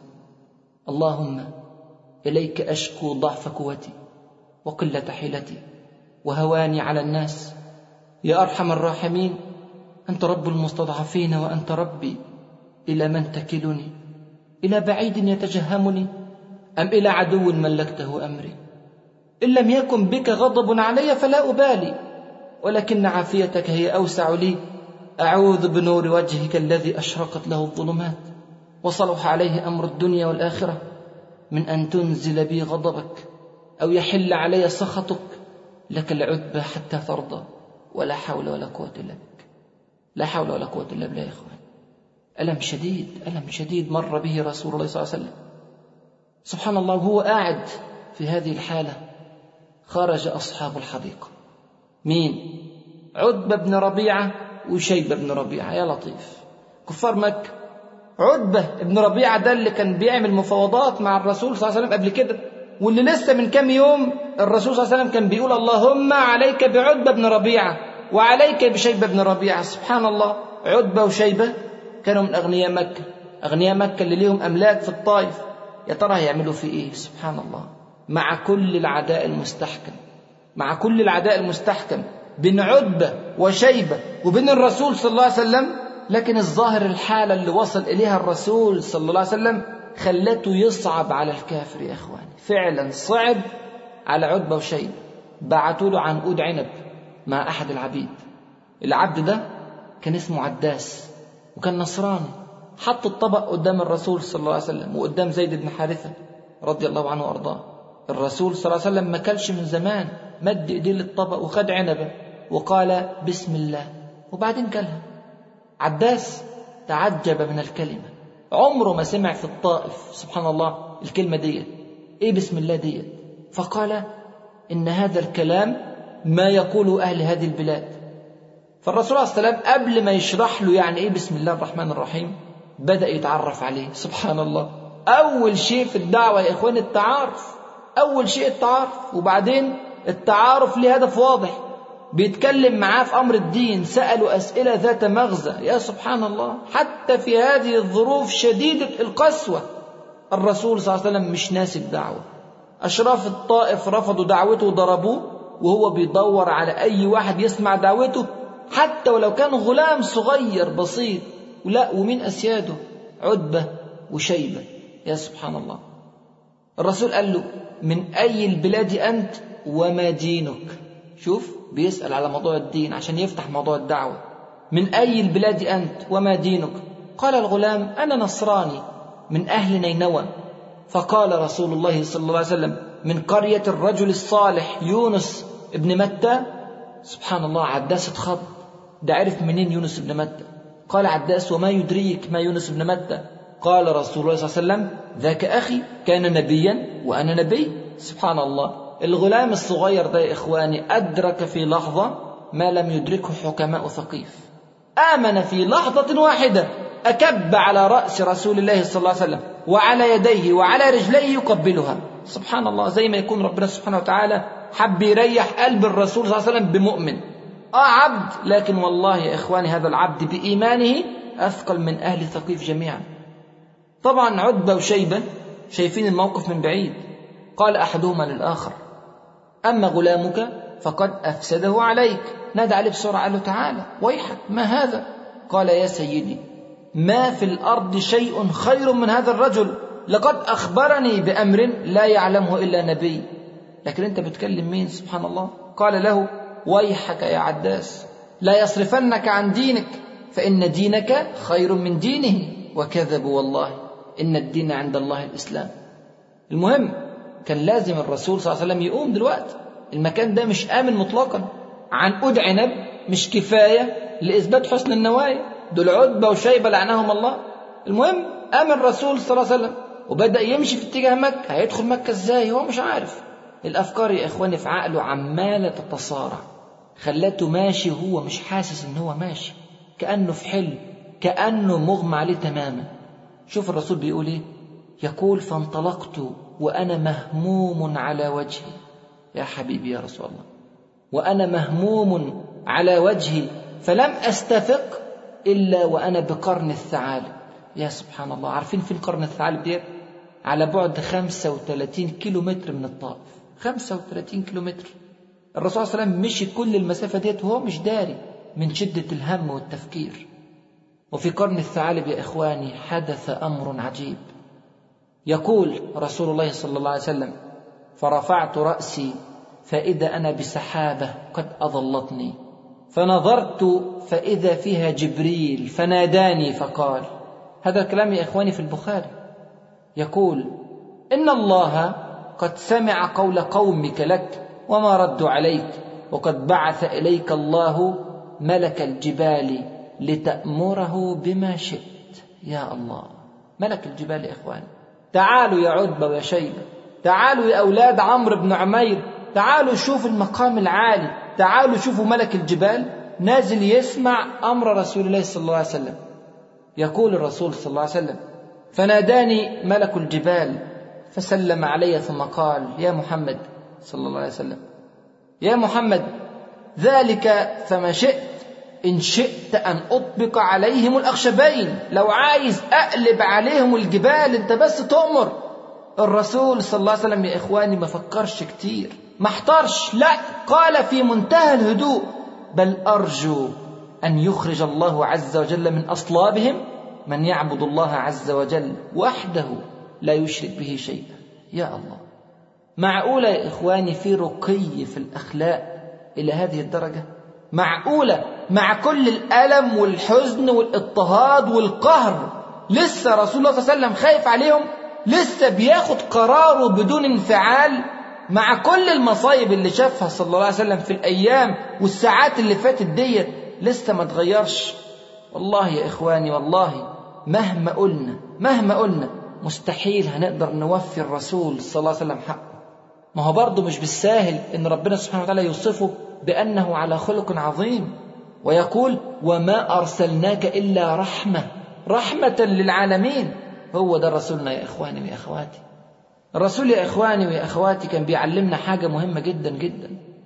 اللهم إليك أشكو ضعف قوتي وقلة حيلتي وهواني على الناس يا أرحم الراحمين أنت رب المستضعفين وأنت ربي إلى من تكلني إلى بعيد يتجهمني أم إلى عدو ملكته أمري إن لم يكن بك غضب علي فلا أبالي ولكن عافيتك هي أوسع لي أعوذ بنور وجهك الذي أشرقت له الظلمات وصلح عليه أمر الدنيا والآخرة من أن تنزل بي غضبك أو يحل علي سخطك لك العتبى حتى ترضى ولا حول ولا قوة إلا بك لا حول ولا قوة إلا بالله يا إخوان ألم شديد ألم شديد مر به رسول الله صلى الله عليه وسلم سبحان الله وهو قاعد في هذه الحالة خرج أصحاب الحديقة مين عتبة بن ربيعة وشيبة بن ربيعة يا لطيف كفار مكة عتبة بن ربيعة ده اللي كان بيعمل مفاوضات مع الرسول صلى الله عليه وسلم قبل كده واللي لسه من كام يوم الرسول صلى الله عليه وسلم كان بيقول اللهم عليك بعتبة بن ربيعة وعليك بشيبة بن ربيعة سبحان الله عتبة وشيبة كانوا من أغنياء مكة أغنياء مكة اللي ليهم أملاك في الطائف يا ترى هيعملوا في إيه سبحان الله مع كل العداء المستحكم مع كل العداء المستحكم بين عتبة وشيبة وبين الرسول صلى الله عليه وسلم لكن الظاهر الحالة اللي وصل إليها الرسول صلى الله عليه وسلم خلته يصعب على الكافر يا إخواني فعلا صعب على عتبة وشيبة بعتوا له عنقود عنب مع أحد العبيد العبد ده كان اسمه عداس وكان نصراني حط الطبق قدام الرسول صلى الله عليه وسلم وقدام زيد بن حارثة رضي الله عنه وأرضاه الرسول صلى الله عليه وسلم ما كلش من زمان مد ايديه للطبق وخد عنبه وقال بسم الله وبعدين كلها عداس تعجب من الكلمة عمره ما سمع في الطائف سبحان الله الكلمة ديت ايه بسم الله ديت فقال ان هذا الكلام ما يقول اهل هذه البلاد فالرسول عليه السلام قبل ما يشرح له يعني ايه بسم الله الرحمن الرحيم بدأ يتعرف عليه سبحان الله أول شيء في الدعوة يا إخوان التعارف أول شيء التعارف وبعدين التعارف ليه هدف واضح بيتكلم معاه في أمر الدين سألوا أسئلة ذات مغزى يا سبحان الله حتى في هذه الظروف شديدة القسوة الرسول صلى الله عليه وسلم مش ناسي الدعوة أشراف الطائف رفضوا دعوته وضربوه وهو بيدور على أي واحد يسمع دعوته حتى ولو كان غلام صغير بسيط ولا ومين أسياده عتبة وشيبة يا سبحان الله الرسول قال له من أي البلاد أنت وما دينك شوف بيسأل على موضوع الدين عشان يفتح موضوع الدعوة من أي البلاد أنت وما دينك قال الغلام أنا نصراني من أهل نينوى فقال رسول الله صلى الله عليه وسلم من قرية الرجل الصالح يونس ابن متى سبحان الله عداس اتخض ده عرف منين يونس ابن متى قال عداس وما يدريك ما يونس بن متى قال رسول الله صلى الله عليه وسلم ذاك أخي كان نبيا وأنا نبي سبحان الله الغلام الصغير ده يا إخواني أدرك في لحظة ما لم يدركه حكماء ثقيف آمن في لحظة واحدة أكب على رأس رسول الله صلى الله عليه وسلم وعلى يديه وعلى رجليه يقبلها سبحان الله زي ما يكون ربنا سبحانه وتعالى حب يريح قلب الرسول صلى الله عليه وسلم بمؤمن آه عبد لكن والله يا إخواني هذا العبد بإيمانه أثقل من أهل ثقيف جميعا طبعا عتبة وشيبة شايفين الموقف من بعيد قال أحدهما للآخر أما غلامك فقد أفسده عليك نادى عليه بسرعة قال له تعالى ويحك ما هذا قال يا سيدي ما في الأرض شيء خير من هذا الرجل لقد أخبرني بأمر لا يعلمه إلا نبي لكن أنت بتكلم مين سبحان الله قال له ويحك يا عداس لا يصرفنك عن دينك فإن دينك خير من دينه وكذبوا والله إن الدين عند الله الإسلام المهم كان لازم الرسول صلى الله عليه وسلم يقوم دلوقتي المكان ده مش آمن مطلقا عنقود عنب مش كفاية لإثبات حسن النوايا دول عتبة وشيبة لعنهم الله المهم قام الرسول صلى الله عليه وسلم وبدأ يمشي في اتجاه مكة هيدخل مكة ازاي هو مش عارف الأفكار يا إخواني في عقله عمالة تتصارع خلته ماشي وهو مش حاسس إن هو ماشي كأنه في حلم كأنه مغمى عليه تماما شوف الرسول بيقول إيه يقول فانطلقت وأنا مهموم على وجهي يا حبيبي يا رسول الله وأنا مهموم على وجهي فلم أستفق إلا وأنا بقرن الثعالب يا سبحان الله عارفين فين قرن الثعالب ديت على بعد 35 كيلو متر من الطائف 35 كيلو متر الرسول صلى الله عليه وسلم مشي كل المسافة ديت وهو مش داري من شدة الهم والتفكير وفي قرن الثعالب يا إخواني حدث أمر عجيب يقول رسول الله صلى الله عليه وسلم فرفعت رأسي فإذا أنا بسحابة قد أظلتني فنظرت فإذا فيها جبريل فناداني فقال هذا الكلام يا إخواني في البخاري يقول إن الله قد سمع قول قومك لك وما ردوا عليك وقد بعث إليك الله ملك الجبال لتأمره بما شئت يا الله ملك الجبال يا إخواني تعالوا يا عتبة ويا شيبة تعالوا يا أولاد عمرو بن عمير تعالوا شوفوا المقام العالي تعالوا شوفوا ملك الجبال نازل يسمع أمر رسول الله صلى الله عليه وسلم يقول الرسول صلى الله عليه وسلم فناداني ملك الجبال فسلم علي ثم قال يا محمد صلى الله عليه وسلم يا محمد ذلك فما شئت إن شئت أن أطبق عليهم الأخشبين لو عايز أقلب عليهم الجبال أنت بس تؤمر الرسول صلى الله عليه وسلم يا إخواني ما فكرش كتير ما احترش لا قال في منتهى الهدوء بل أرجو أن يخرج الله عز وجل من أصلابهم من يعبد الله عز وجل وحده لا يشرك به شيئا يا الله معقولة يا إخواني في رقي في الأخلاق إلى هذه الدرجة معقولة مع كل الألم والحزن والاضطهاد والقهر لسه رسول الله صلى الله عليه وسلم خايف عليهم لسه بياخد قراره بدون انفعال مع كل المصايب اللي شافها صلى الله عليه وسلم في الأيام والساعات اللي فاتت ديت لسه ما تغيرش والله يا إخواني والله مهما قلنا مهما قلنا مستحيل هنقدر نوفي الرسول صلى الله عليه وسلم حقه ما هو برضه مش بالساهل ان ربنا سبحانه وتعالى يوصفه بانه على خلق عظيم ويقول وما ارسلناك الا رحمه رحمه للعالمين هو ده رسولنا يا اخواني ويا اخواتي الرسول يا اخواني ويا اخواتي كان بيعلمنا حاجه مهمه جدا جدا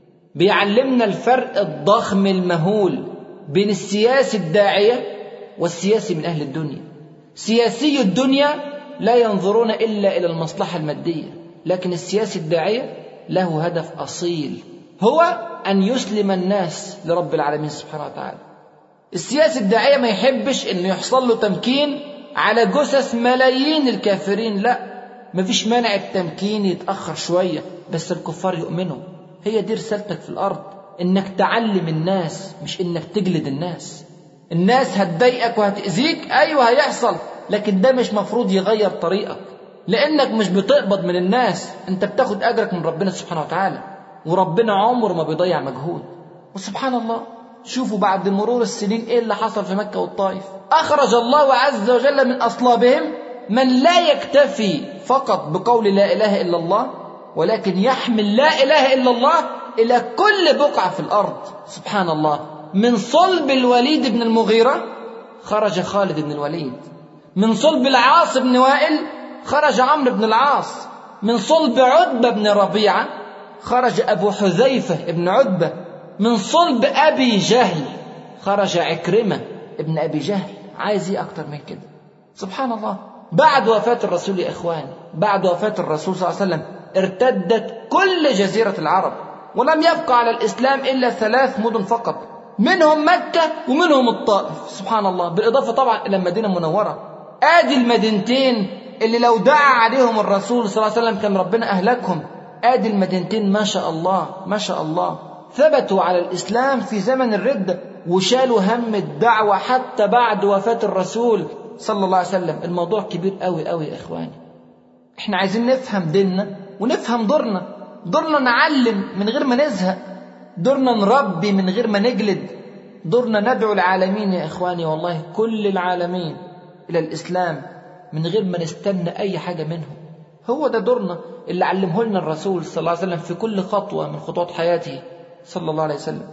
بيعلمنا الفرق الضخم المهول بين السياسي الداعيه والسياسي من اهل الدنيا سياسي الدنيا لا ينظرون الا الى المصلحه الماديه لكن السياسي الداعيه له هدف اصيل هو ان يسلم الناس لرب العالمين سبحانه وتعالى السياسي الداعيه ما يحبش انه يحصل له تمكين على جثث ملايين الكافرين لا مفيش مانع التمكين يتاخر شويه بس الكفار يؤمنوا هي دي رسالتك في الارض انك تعلم الناس مش انك تجلد الناس الناس هتضايقك وهتأذيك ايوه هيحصل لكن ده مش مفروض يغير طريقك لانك مش بتقبض من الناس انت بتاخد اجرك من ربنا سبحانه وتعالى وربنا عمره ما بيضيع مجهود وسبحان الله شوفوا بعد مرور السنين ايه اللي حصل في مكه والطائف اخرج الله عز وجل من اصلابهم من لا يكتفي فقط بقول لا اله الا الله ولكن يحمل لا اله الا الله الى كل بقعه في الارض سبحان الله من صلب الوليد بن المغيره خرج خالد بن الوليد من صلب العاص بن وائل خرج عمرو بن العاص من صلب عتبة بن ربيعة خرج أبو حذيفة بن عتبة من صلب أبي جهل خرج عكرمة ابن أبي جهل عايز إيه أكتر من كده سبحان الله بعد وفاة الرسول يا إخواني بعد وفاة الرسول صلى الله عليه وسلم ارتدت كل جزيرة العرب ولم يبقى على الإسلام إلا ثلاث مدن فقط منهم مكة ومنهم الطائف سبحان الله بالإضافة طبعا إلى المدينة المنورة آدي المدينتين اللي لو دعا عليهم الرسول صلى الله عليه وسلم كان ربنا أهلكهم آدي المدينتين ما شاء الله ما شاء الله ثبتوا على الإسلام في زمن الردة وشالوا هم الدعوة حتى بعد وفاة الرسول صلى الله عليه وسلم الموضوع كبير قوي قوي يا إخواني احنا عايزين نفهم ديننا ونفهم دورنا دورنا نعلم من غير ما نزهق دورنا نربي من غير ما نجلد دورنا ندعو العالمين يا إخواني والله كل العالمين إلى الإسلام من غير ما نستنى أي حاجة منهم هو ده دورنا اللي علمه لنا الرسول صلى الله عليه وسلم في كل خطوة من خطوات حياته صلى الله عليه وسلم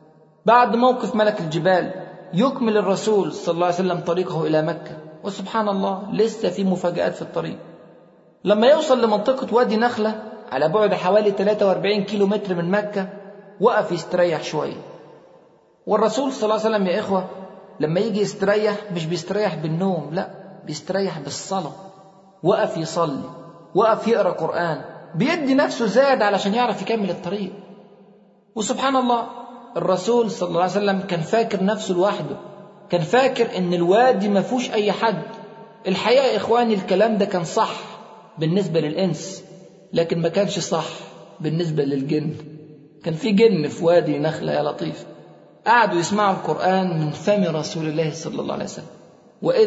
بعد موقف ملك الجبال يكمل الرسول صلى الله عليه وسلم طريقه إلى مكة وسبحان الله لسه في مفاجآت في الطريق لما يوصل لمنطقة وادي نخلة على بعد حوالي 43 كيلو متر من مكة وقف يستريح شوية والرسول صلى الله عليه وسلم يا إخوة لما يجي يستريح مش بيستريح بالنوم لا بيستريح بالصلاة وقف يصلي وقف يقرأ قرآن بيدي نفسه زاد علشان يعرف يكمل الطريق وسبحان الله الرسول صلى الله عليه وسلم كان فاكر نفسه لوحده كان فاكر ان الوادي ما فيهوش اي حد الحقيقة يا اخواني الكلام ده كان صح بالنسبة للانس لكن ما كانش صح بالنسبة للجن كان في جن في وادي نخلة يا لطيف قعدوا يسمعوا القرآن من فم رسول الله صلى الله عليه وسلم وإذ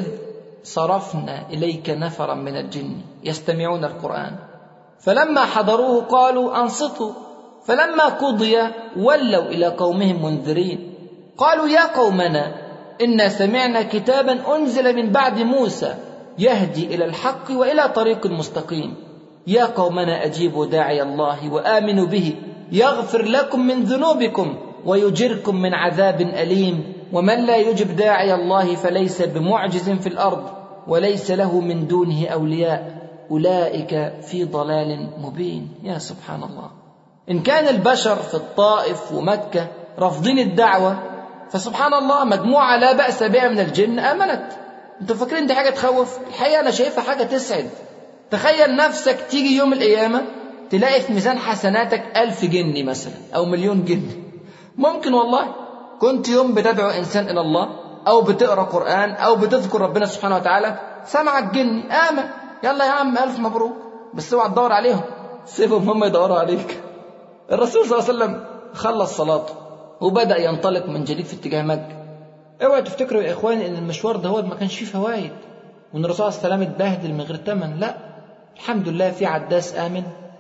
صرفنا إليك نفرا من الجن يستمعون القرآن فلما حضروه قالوا أنصتوا فلما قضي ولوا إلى قومهم منذرين قالوا يا قومنا إنا سمعنا كتابا أنزل من بعد موسى يهدي إلى الحق وإلى طريق مستقيم يا قومنا أجيبوا داعي الله وآمنوا به يغفر لكم من ذنوبكم ويجركم من عذاب أليم ومن لا يجب داعي الله فليس بمعجز في الأرض وليس له من دونه أولياء أولئك في ضلال مبين يا سبحان الله إن كان البشر في الطائف ومكة رافضين الدعوة فسبحان الله مجموعة لا بأس بها من الجن آمنت انتوا فاكرين دي حاجة تخوف الحقيقة أنا شايفها حاجة تسعد تخيل نفسك تيجي يوم القيامة تلاقي في ميزان حسناتك ألف جني مثلا أو مليون جني ممكن والله كنت يوم بتدعو إنسان إلى الله أو بتقرأ قرآن أو بتذكر ربنا سبحانه وتعالى سمعك جني آمن يلا يا عم ألف مبروك بس اوعى تدور عليهم سيبهم هم يدوروا عليك الرسول صلى الله عليه وسلم خلص صلاته وبدأ ينطلق من جديد في اتجاه مكة اوعوا تفتكروا يا اخواني ان المشوار ده هو ما كانش فيه فوائد وان الرسول صلى الله عليه وسلم اتبهدل من غير ثمن لا الحمد لله في عداس امن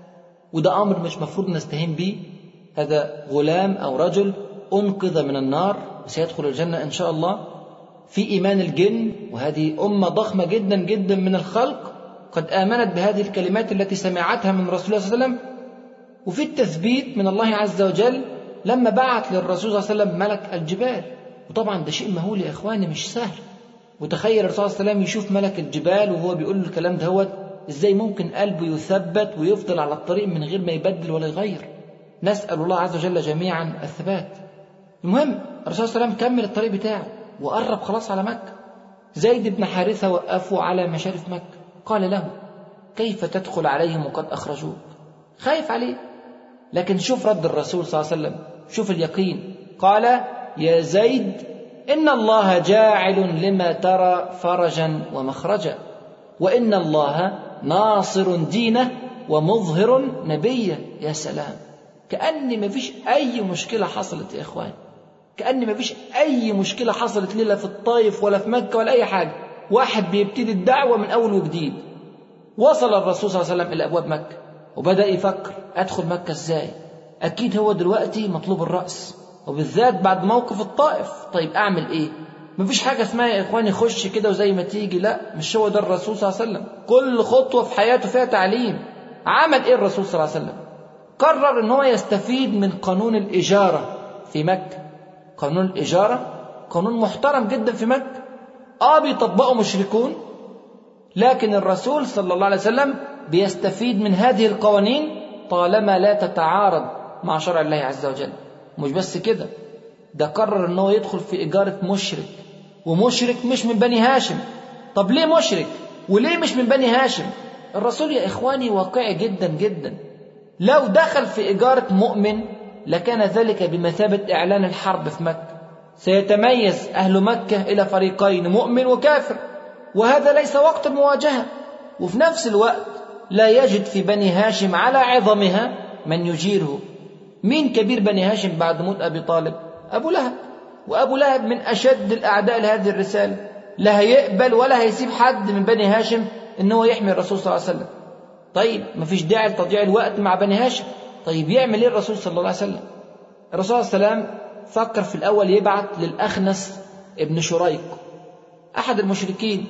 وده امر مش مفروض نستهين بيه هذا غلام او رجل انقذ من النار وسيدخل الجنه ان شاء الله في ايمان الجن وهذه امه ضخمه جدا جدا من الخلق قد امنت بهذه الكلمات التي سمعتها من رسول الله صلى الله عليه وسلم وفي التثبيت من الله عز وجل لما بعت للرسول صلى الله عليه وسلم ملك الجبال وطبعا ده شيء مهول يا اخواني مش سهل وتخيل الرسول صلى الله عليه وسلم يشوف ملك الجبال وهو بيقول له الكلام دهوت ازاي ممكن قلبه يثبت ويفضل على الطريق من غير ما يبدل ولا يغير نسال الله عز وجل جميعا الثبات المهم الرسول صلى الله عليه وسلم كمل الطريق بتاعه وقرب خلاص على مكه زيد بن حارثه وقفه على مشارف مكه قال له كيف تدخل عليهم وقد اخرجوك خايف عليه لكن شوف رد الرسول صلى الله عليه وسلم شوف اليقين قال يا زيد ان الله جاعل لما ترى فرجا ومخرجا وان الله ناصر دينه ومظهر نبيه يا سلام كأن ما فيش أي مشكلة حصلت يا إخوان كأن ما فيش أي مشكلة حصلت لا في الطائف ولا في مكة ولا أي حاجة واحد بيبتدي الدعوة من أول وجديد وصل الرسول صلى الله عليه وسلم إلى أبواب مكة وبدأ يفكر أدخل مكة إزاي أكيد هو دلوقتي مطلوب الرأس وبالذات بعد موقف الطائف طيب أعمل إيه مفيش حاجة اسمها يا إخواني خش كده وزي ما تيجي لا مش هو ده الرسول صلى الله عليه وسلم كل خطوة في حياته فيها تعليم عمل إيه الرسول صلى الله عليه وسلم قرر ان هو يستفيد من قانون الاجاره في مكه قانون الاجاره قانون محترم جدا في مكه اه بيطبقه مشركون لكن الرسول صلى الله عليه وسلم بيستفيد من هذه القوانين طالما لا تتعارض مع شرع الله عز وجل مش بس كده ده قرر ان هو يدخل في اجاره مشرك ومشرك مش من بني هاشم طب ليه مشرك وليه مش من بني هاشم الرسول يا اخواني واقعي جدا جدا لو دخل في إجارة مؤمن لكان ذلك بمثابة إعلان الحرب في مكة سيتميز أهل مكة إلى فريقين مؤمن وكافر وهذا ليس وقت المواجهة وفي نفس الوقت لا يجد في بني هاشم على عظمها من يجيره مين كبير بني هاشم بعد موت أبي طالب أبو لهب وأبو لهب من أشد الأعداء لهذه الرسالة لا هيقبل ولا هيسيب حد من بني هاشم إن هو يحمي الرسول صلى الله عليه وسلم طيب مفيش داعي لتضييع الوقت مع بني هاشم طيب يعمل ايه الرسول صلى الله عليه وسلم الرسول صلى الله عليه وسلم فكر في الاول يبعت للاخنس ابن شريق احد المشركين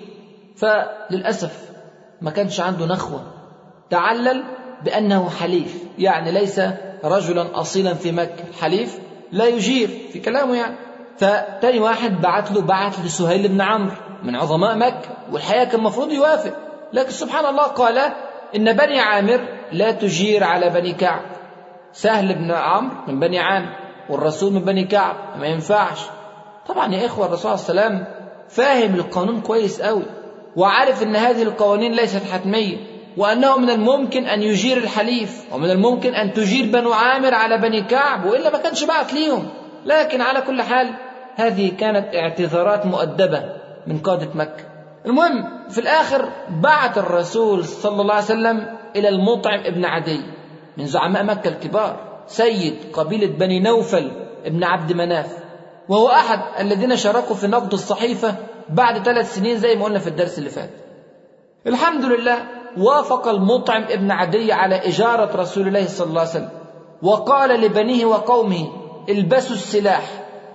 فللاسف ما كانش عنده نخوه تعلل بانه حليف يعني ليس رجلا اصيلا في مكه حليف لا يجير في كلامه يعني فتاني واحد بعت له بعت لسهيل بن عمرو من عظماء مكه والحقيقه كان المفروض يوافق لكن سبحان الله قال إن بني عامر لا تجير على بني كعب سهل بن عمرو من بني عامر والرسول من بني كعب ما ينفعش طبعا يا إخوة الرسول صلى الله عليه وسلم فاهم القانون كويس قوي وعارف أن هذه القوانين ليست حتمية وأنه من الممكن أن يجير الحليف ومن الممكن أن تجير بنو عامر على بني كعب وإلا ما كانش بعت ليهم لكن على كل حال هذه كانت اعتذارات مؤدبة من قادة مكة المهم في الآخر بعت الرسول صلى الله عليه وسلم إلى المطعم ابن عدي من زعماء مكة الكبار سيد قبيلة بني نوفل ابن عبد مناف وهو أحد الذين شاركوا في نقد الصحيفة بعد ثلاث سنين زي ما قلنا في الدرس اللي فات الحمد لله وافق المطعم ابن عدي على إجارة رسول الله صلى الله عليه وسلم وقال لبنيه وقومه البسوا السلاح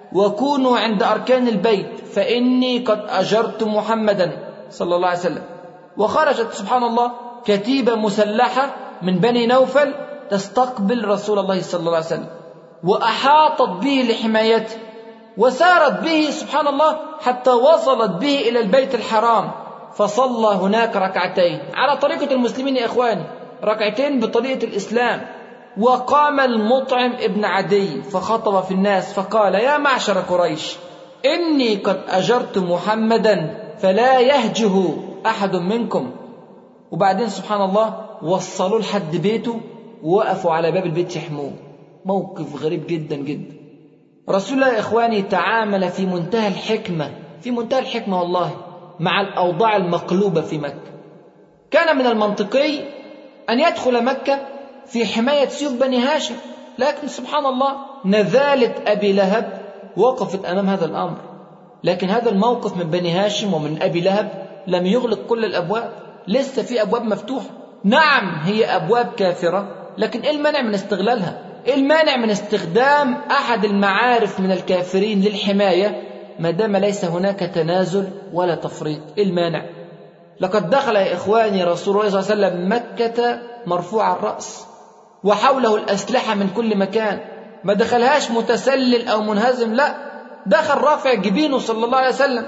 وكونوا عند أركان البيت فإني قد أجرت محمدا صلى الله عليه وسلم وخرجت سبحان الله كتيبة مسلحة من بني نوفل تستقبل رسول الله صلى الله عليه وسلم وأحاطت به لحمايته وسارت به سبحان الله حتى وصلت به إلى البيت الحرام فصلى هناك ركعتين على طريقة المسلمين يا إخواني ركعتين بطريقة الإسلام وقام المطعم ابن عدي فخطب في الناس فقال يا معشر قريش إني قد أجرت محمدا فلا يهجه أحد منكم وبعدين سبحان الله وصلوا لحد بيته ووقفوا على باب البيت يحموه موقف غريب جدا جدا رسول الله يا إخواني تعامل في منتهى الحكمة في منتهى الحكمة والله مع الأوضاع المقلوبة في مكة كان من المنطقي أن يدخل مكة في حماية سيوف بني هاشم لكن سبحان الله نذالة أبي لهب وقفت أمام هذا الأمر لكن هذا الموقف من بني هاشم ومن أبي لهب لم يغلق كل الأبواب لسه في أبواب مفتوحة نعم هي أبواب كافرة لكن إيه المانع من استغلالها إيه المانع من استخدام أحد المعارف من الكافرين للحماية ما دام ليس هناك تنازل ولا تفريط إيه المانع لقد دخل يا إخواني رسول الله صلى الله عليه وسلم مكة مرفوع الرأس وحوله الأسلحة من كل مكان ما دخلهاش متسلل أو منهزم لا دخل رافع جبينه صلى الله عليه وسلم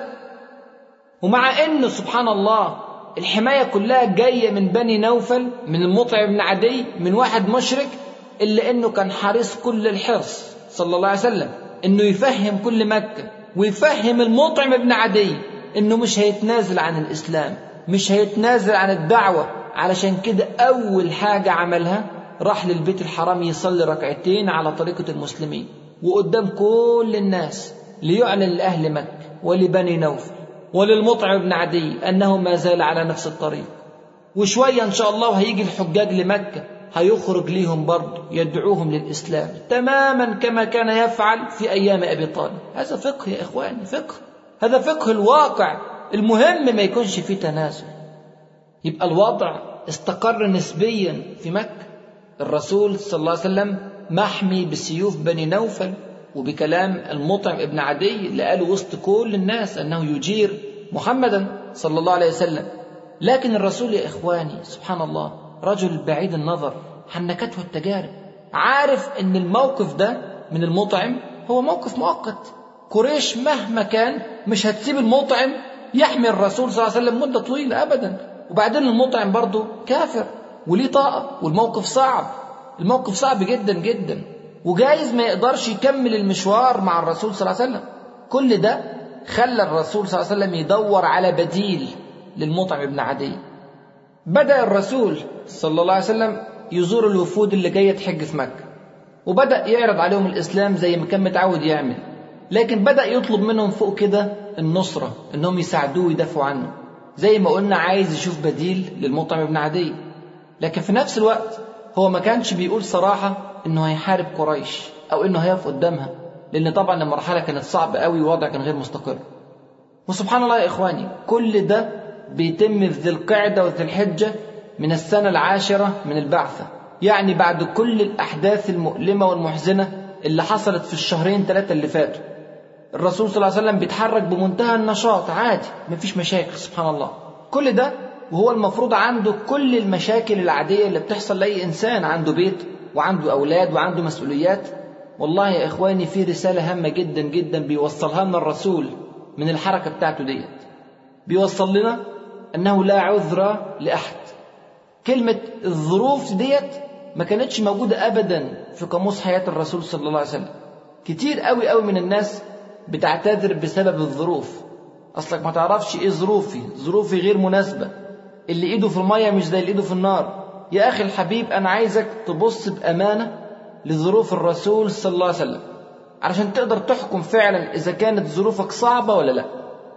ومع أنه سبحان الله الحماية كلها جاية من بني نوفل من المطعم بن عدي من واحد مشرك إلا أنه كان حريص كل الحرص صلى الله عليه وسلم أنه يفهم كل مكة ويفهم المطعم بن عدي أنه مش هيتنازل عن الإسلام مش هيتنازل عن الدعوة علشان كده أول حاجة عملها راح للبيت الحرام يصلي ركعتين على طريقة المسلمين وقدام كل الناس ليعلن لأهل مكة ولبني نوفل وللمطعم بن عدي أنه ما زال على نفس الطريق وشوية إن شاء الله هيجي الحجاج لمكة هيخرج ليهم برضه يدعوهم للإسلام تماما كما كان يفعل في أيام أبي طالب هذا فقه يا إخواني فقه هذا فقه الواقع المهم ما يكونش فيه تنازل يبقى الوضع استقر نسبيا في مكة الرسول صلى الله عليه وسلم محمي بسيوف بني نوفل وبكلام المطعم ابن عدي اللي قاله وسط كل الناس أنه يجير محمدا صلى الله عليه وسلم لكن الرسول يا إخواني سبحان الله رجل بعيد النظر حنكته التجارب عارف أن الموقف ده من المطعم هو موقف مؤقت قريش مهما كان مش هتسيب المطعم يحمي الرسول صلى الله عليه وسلم مدة طويلة أبدا وبعدين المطعم برضه كافر وليه طاقة والموقف صعب الموقف صعب جدا جدا وجايز ما يقدرش يكمل المشوار مع الرسول صلى الله عليه وسلم كل ده خلى الرسول صلى الله عليه وسلم يدور على بديل للمطعم بن عدي بدأ الرسول صلى الله عليه وسلم يزور الوفود اللي جاية تحج في مكة وبدأ يعرض عليهم الإسلام زي ما كان متعود يعمل لكن بدأ يطلب منهم فوق كده النصرة إنهم يساعدوه ويدافعوا عنه زي ما قلنا عايز يشوف بديل للمطعم بن عدي لكن في نفس الوقت هو ما كانش بيقول صراحة إنه هيحارب قريش أو إنه هيقف قدامها لأن طبعا المرحلة كانت صعبة قوي ووضع كان غير مستقر وسبحان الله يا إخواني كل ده بيتم في ذي القعدة وذي الحجة من السنة العاشرة من البعثة يعني بعد كل الأحداث المؤلمة والمحزنة اللي حصلت في الشهرين ثلاثة اللي فاتوا الرسول صلى الله عليه وسلم بيتحرك بمنتهى النشاط عادي مفيش مشاكل سبحان الله كل ده وهو المفروض عنده كل المشاكل العادية اللي بتحصل لأي إنسان عنده بيت وعنده أولاد وعنده مسؤوليات والله يا إخواني في رسالة هامة جدا جدا بيوصلها لنا الرسول من الحركة بتاعته ديت بيوصل لنا أنه لا عذر لأحد كلمة الظروف ديت ما كانتش موجودة أبدا في قاموس حياة الرسول صلى الله عليه وسلم كتير قوي قوي من الناس بتعتذر بسبب الظروف أصلك ما تعرفش إيه ظروفي ظروفي غير مناسبة اللي إيده في المية مش زي اللي إيده في النار يا أخي الحبيب أنا عايزك تبص بأمانة لظروف الرسول صلى الله عليه وسلم علشان تقدر تحكم فعلا إذا كانت ظروفك صعبة ولا لا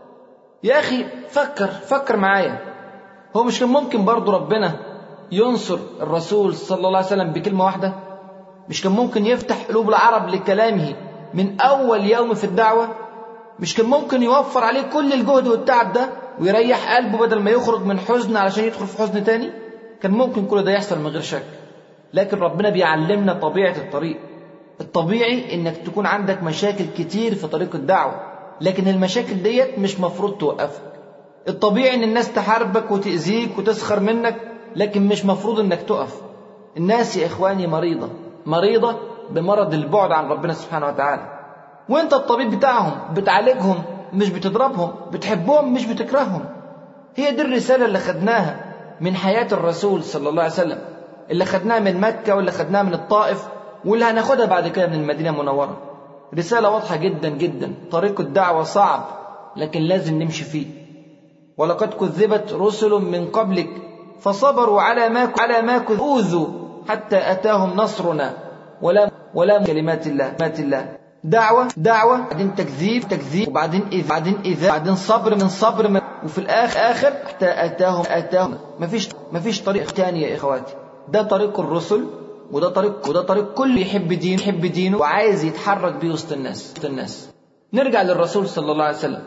يا أخي فكر فكر معايا هو مش كان ممكن برضو ربنا ينصر الرسول صلى الله عليه وسلم بكلمة واحدة مش كان ممكن يفتح قلوب العرب لكلامه من أول يوم في الدعوة مش كان ممكن يوفر عليه كل الجهد والتعب ده ويريح قلبه بدل ما يخرج من حزن علشان يدخل في حزن تاني كان ممكن كل ده يحصل من غير شك لكن ربنا بيعلمنا طبيعة الطريق الطبيعي انك تكون عندك مشاكل كتير في طريق الدعوة لكن المشاكل ديت مش مفروض توقفك الطبيعي ان الناس تحاربك وتأذيك وتسخر منك لكن مش مفروض انك تقف الناس يا اخواني مريضة مريضة بمرض البعد عن ربنا سبحانه وتعالى وانت الطبيب بتاعهم بتعالجهم مش بتضربهم بتحبهم مش بتكرههم هي دي الرسالة اللي خدناها من حياة الرسول صلى الله عليه وسلم اللي خدناها من مكة واللي خدناها من الطائف واللي هناخدها بعد كده من المدينة المنورة رسالة واضحة جدا جدا طريق الدعوة صعب لكن لازم نمشي فيه ولقد كذبت رسل من قبلك فصبروا على ما على ما أوذوا حتى أتاهم نصرنا ولا ولا كلمات الله كلمات الله دعوة دعوة بعدين تكذيب تكذيب وبعدين إذا بعدين إذا بعدين صبر من صبر من وفي الآخر آخر حتى أتاهم أتاهم ما فيش ما فيش طريق تاني يا إخواتي ده طريق الرسل وده طريق وده طريق كل يحب دين يحب دينه وعايز يتحرك بيه وسط الناس وسط الناس نرجع للرسول صلى الله عليه وسلم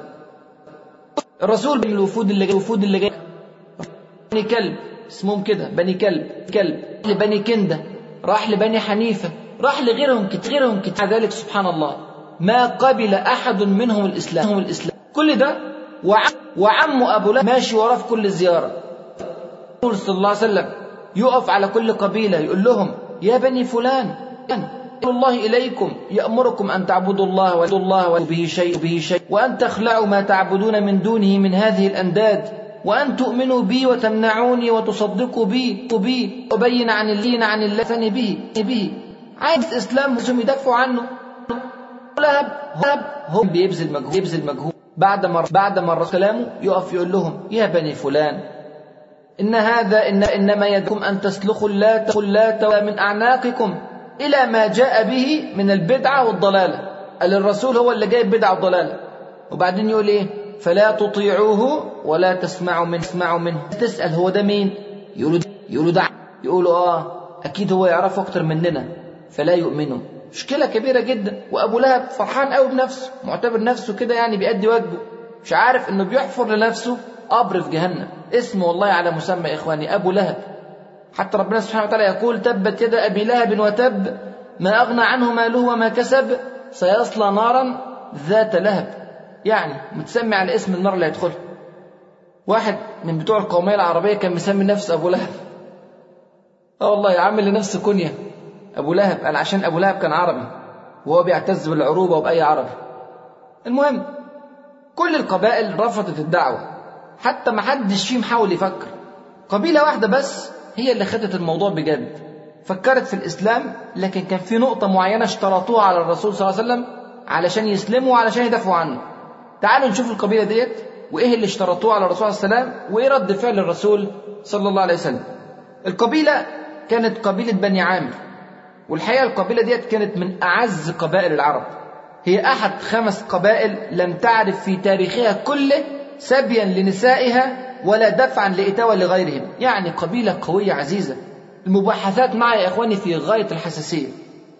الرسول من الوفود اللي جاي الوفود اللي جاي بني كلب اسمهم كده بني كلب كلب لبني كندة راح لبني حنيفة راح لغيرهم كتير غيرهم كتير ذلك سبحان الله ما قبل أحد منهم الإسلام منهم الإسلام كل ده وعم وعمه أبو لهب ماشي وراه في كل زيارة الرسول صلى الله عليه وسلم يقف على كل قبيلة يقول لهم يا بني فلان الله إليكم يأمركم أن تعبدوا الله وعبدوا الله وبه شيء به شيء وأن تخلعوا ما تعبدون من دونه من هذه الأنداد وأن تؤمنوا بي وتمنعوني وتصدقوا بي وبي وبين عن اللين عن الله به به عايز إسلام مسلم يدافعوا عنه لهب لهب هم بيبذل مجهود بيبذل مجهود بعد ما بعد ما كلامه يقف يقول لهم يا بني فلان إن هذا إن إنما يدكم أن تسلخوا اللات اللات من أعناقكم إلى ما جاء به من البدعة والضلالة قال الرسول هو اللي جايب بدعة وضلالة وبعدين يقول إيه فلا تطيعوه ولا تسمعوا من تسمعوا منه تسأل هو ده مين يقولوا يقولوا ده يقولوا آه أكيد هو يعرفه أكتر مننا فلا يؤمنوا مشكلة كبيرة جدا وأبو لهب فرحان قوي بنفسه معتبر نفسه كده يعني بيأدي واجبه مش عارف إنه بيحفر لنفسه قبر في جهنم اسمه والله على مسمى إخواني أبو لهب حتى ربنا سبحانه وتعالى يقول تبت يد أبي لهب وتب ما أغنى عنه ماله وما كسب سيصلى نارا ذات لهب يعني متسمي على اسم النار اللي هيدخلها واحد من بتوع القومية العربية كان مسمي نفسه أبو لهب اه والله عامل لنفسه كنية أبو لهب قال عشان أبو لهب كان عربي وهو بيعتز بالعروبة وبأي عربي المهم كل القبائل رفضت الدعوة حتى ما حدش فيهم حاول يفكر قبيلة واحدة بس هي اللي خدت الموضوع بجد فكرت في الإسلام لكن كان في نقطة معينة اشترطوها على الرسول صلى الله عليه وسلم علشان يسلموا وعلشان يدافعوا عنه تعالوا نشوف القبيلة ديت وإيه اللي اشترطوه على الرسول صلى الله عليه وسلم وإيه رد فعل الرسول صلى الله عليه وسلم القبيلة كانت قبيلة بني عامر والحقيقة القبيلة ديت كانت من أعز قبائل العرب هي أحد خمس قبائل لم تعرف في تاريخها كله سبيا لنسائها ولا دفعا لإتاوة لغيرهم يعني قبيلة قوية عزيزة المباحثات معي يا إخواني في غاية الحساسية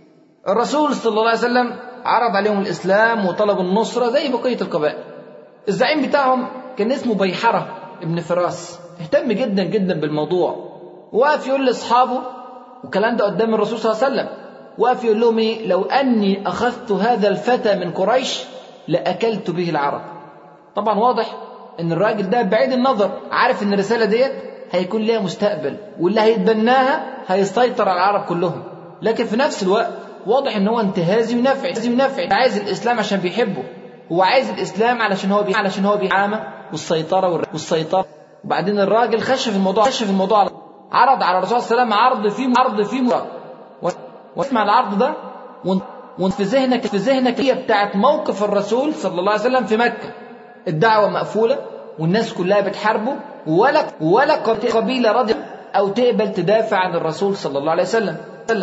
الرسول صلى الله عليه وسلم عرض عليهم الإسلام وطلب النصرة زي بقية القبائل الزعيم بتاعهم كان اسمه بيحرة ابن فراس اهتم جدا جدا بالموضوع وقف يقول لاصحابه والكلام ده قدام الرسول صلى الله عليه وسلم وقف يقول لهم ايه لو اني اخذت هذا الفتى من قريش لاكلت به العرب طبعا واضح ان الراجل ده بعيد النظر عارف ان الرساله ديت هيكون ليها مستقبل واللي هيتبناها هيسيطر على العرب كلهم لكن في نفس الوقت واضح ان هو انتهازي ونفعي ونفعي عايز الاسلام عشان بيحبه هو عايز الاسلام علشان هو بي... علشان هو بيعامه والسيطره والر... والسيطره وبعدين الراجل خش في الموضوع خش في الموضوع على... عرض على الرسول صلى الله عليه وسلم عرض فيه عرض فيه مراد و... واسمع العرض ده وانت وانت في ذهنك في ذهنك هي بتاعت موقف الرسول صلى الله عليه وسلم في مكه الدعوه مقفوله والناس كلها بتحاربه ولا ولا قبيله راضيه او تقبل تدافع عن الرسول صلى الله عليه وسلم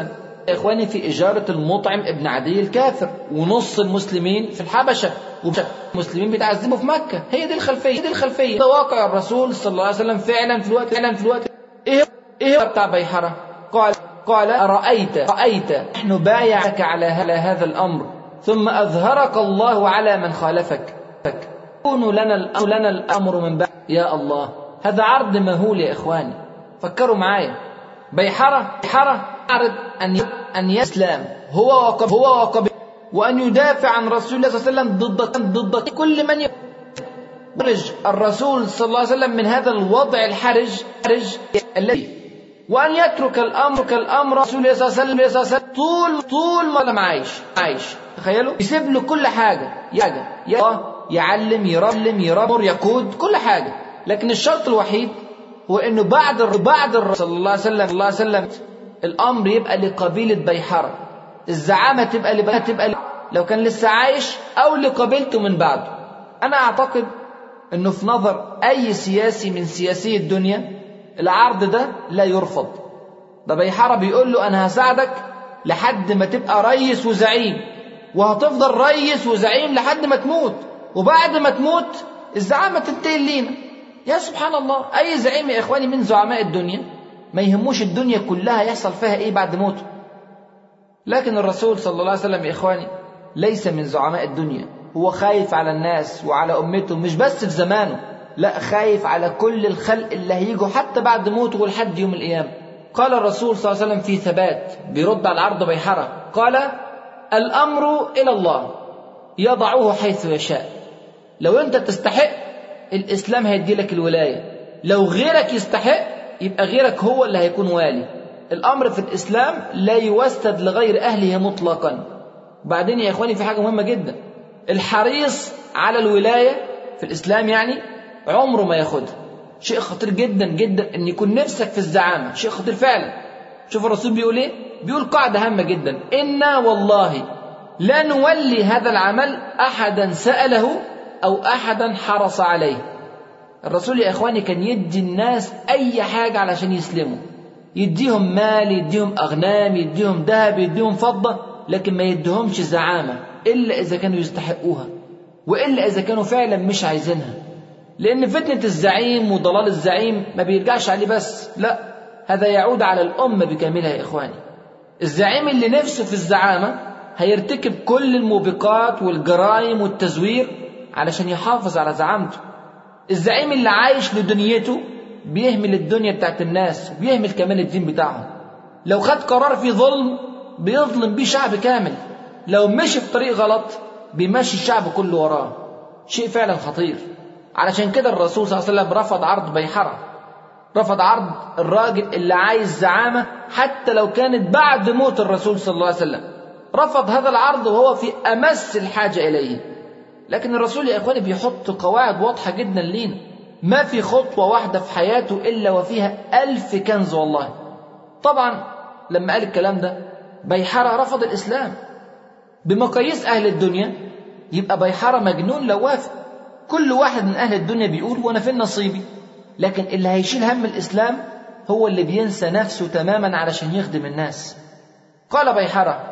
يا اخواني في اجاره المطعم ابن عدي الكافر ونص المسلمين في الحبشه والمسلمين بيتعذبوا في مكه هي دي الخلفيه هي دي الخلفيه ده واقع الرسول صلى الله عليه وسلم فعلا في الوقت فعلا في الوقت ايه ايه بتاع بيحره قال قال أرأيت رأيت نحن بايعك على هذا الأمر ثم أظهرك الله على من خالفك يكون لنا الأمر, لنا الأمر من بعد يا الله هذا عرض مهول يا إخواني فكروا معايا بيحرة بيحرة يعرض أن أن يسلم هو وقب هو وقب وأن يدافع عن رسول الله صلى الله عليه وسلم ضد ضد كل من يخرج الرسول صلى الله عليه وسلم من هذا الوضع الحرج حرج الذي وأن يترك الأمر كالأمر رسول الله صلى الله عليه وسلم طول طول ما لم عايش عايش تخيلوا يسيب له كل حاجة حاجة يعلم يرلم يرمر يقود كل حاجة لكن الشرط الوحيد هو انه بعد بعد الرسول صلى الله عليه وسلم الله عليه وسلم الامر يبقى لقبيله بيحره الزعامه تبقى لبيحرة تبقى لو كان لسه عايش او لقبيلته من بعده انا اعتقد انه في نظر اي سياسي من سياسي الدنيا العرض ده لا يرفض ده بيحرة بيقول له انا هساعدك لحد ما تبقى ريس وزعيم وهتفضل ريس وزعيم لحد ما تموت وبعد ما تموت الزعامه تنتقل لينا يا سبحان الله اي زعيم يا اخواني من زعماء الدنيا ما يهموش الدنيا كلها يحصل فيها ايه بعد موته لكن الرسول صلى الله عليه وسلم يا اخواني ليس من زعماء الدنيا هو خايف على الناس وعلى امته مش بس في زمانه لا خايف على كل الخلق اللي هيجوا حتى بعد موته ولحد يوم القيامه قال الرسول صلى الله عليه وسلم في ثبات بيرد على العرض بيحرة قال الامر الى الله يضعه حيث يشاء لو انت تستحق الاسلام هيدي لك الولايه لو غيرك يستحق يبقى غيرك هو اللي هيكون والي الامر في الاسلام لا يوسد لغير اهله مطلقا بعدين يا اخواني في حاجه مهمه جدا الحريص على الولايه في الاسلام يعني عمره ما ياخدها شيء خطير جدا جدا ان يكون نفسك في الزعامه شيء خطير فعلا شوف الرسول بيقول ايه بيقول قاعده هامه جدا انا والله لا نولي هذا العمل احدا ساله او احدا حرص عليه الرسول يا اخواني كان يدي الناس اي حاجه علشان يسلموا يديهم مال يديهم اغنام يديهم ذهب يديهم فضه لكن ما يديهمش زعامه الا اذا كانوا يستحقوها والا اذا كانوا فعلا مش عايزينها لان فتنه الزعيم وضلال الزعيم ما بيرجعش عليه بس لا هذا يعود على الامه بكاملها يا اخواني الزعيم اللي نفسه في الزعامه هيرتكب كل الموبقات والجرائم والتزوير علشان يحافظ على زعامته الزعيم اللي عايش لدنيته بيهمل الدنيا بتاعت الناس وبيهمل كمان الدين بتاعهم لو خد قرار في ظلم بيظلم بيه شعب كامل لو مشي في طريق غلط بيمشي الشعب كله وراه شيء فعلا خطير علشان كده الرسول صلى الله عليه وسلم رفض عرض بيحرة رفض عرض الراجل اللي عايز زعامة حتى لو كانت بعد موت الرسول صلى الله عليه وسلم رفض هذا العرض وهو في أمس الحاجة إليه لكن الرسول يا إخواني بيحط قواعد واضحة جدا لينا ما في خطوة واحدة في حياته إلا وفيها ألف كنز والله طبعا لما قال الكلام ده بيحرة رفض الإسلام بمقاييس أهل الدنيا يبقى بيحرة مجنون لو وافق كل واحد من أهل الدنيا بيقول وأنا فين نصيبي لكن اللي هيشيل هم الإسلام هو اللي بينسى نفسه تماما علشان يخدم الناس قال بيحرة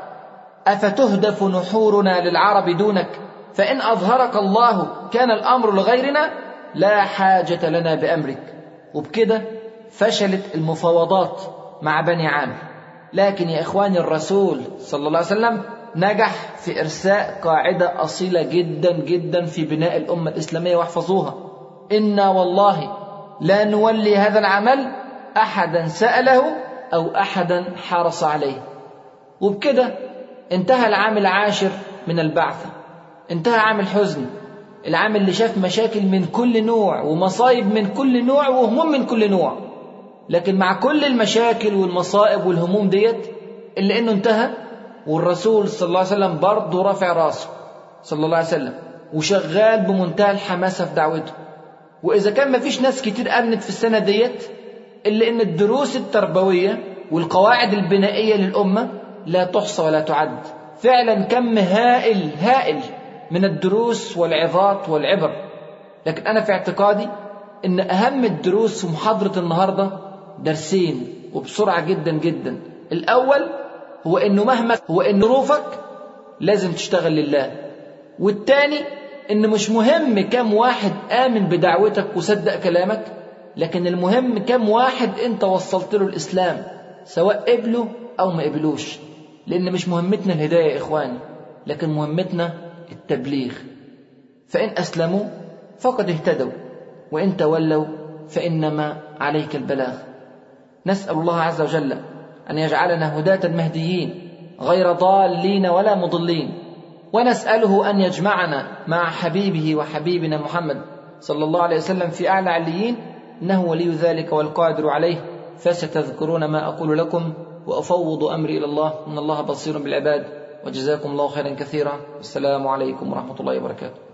أفتهدف نحورنا للعرب دونك فإن أظهرك الله كان الأمر لغيرنا لا حاجة لنا بأمرك وبكده فشلت المفاوضات مع بني عامر لكن يا إخواني الرسول صلى الله عليه وسلم نجح في إرساء قاعدة أصيلة جدا جدا في بناء الأمة الإسلامية واحفظوها إنا والله لا نولي هذا العمل أحدا سأله أو أحدا حرص عليه وبكده انتهى العام العاشر من البعثة انتهى عام الحزن العام اللي شاف مشاكل من كل نوع ومصايب من كل نوع وهموم من كل نوع لكن مع كل المشاكل والمصائب والهموم ديت إلا إنه انتهى والرسول صلى الله عليه وسلم برضه رافع راسه صلى الله عليه وسلم وشغال بمنتهى الحماسة في دعوته وإذا كان مفيش ناس كتير آمنت في السنة ديت إلا إن الدروس التربوية والقواعد البنائية للأمة لا تحصى ولا تعد فعلا كم هائل هائل من الدروس والعظات والعبر لكن أنا في اعتقادي إن أهم الدروس في محاضرة النهاردة درسين وبسرعة جدا جدا الأول هو إنه مهما هو إن ظروفك لازم تشتغل لله والتاني إن مش مهم كم واحد آمن بدعوتك وصدق كلامك لكن المهم كم واحد أنت وصلت له الإسلام سواء قبله أو ما قبلوش لأن مش مهمتنا الهداية يا إخواني لكن مهمتنا التبليغ فإن أسلموا فقد اهتدوا وإن تولوا فإنما عليك البلاغ نسأل الله عز وجل أن يجعلنا هداة مهديين غير ضالين ولا مضلين ونسأله أن يجمعنا مع حبيبه وحبيبنا محمد صلى الله عليه وسلم في أعلى عليين إنه ولي ذلك والقادر عليه فستذكرون ما أقول لكم وأفوض أمري إلى الله إن الله بصير بالعباد وجزاكم الله خيرا كثيرا والسلام عليكم ورحمة الله وبركاته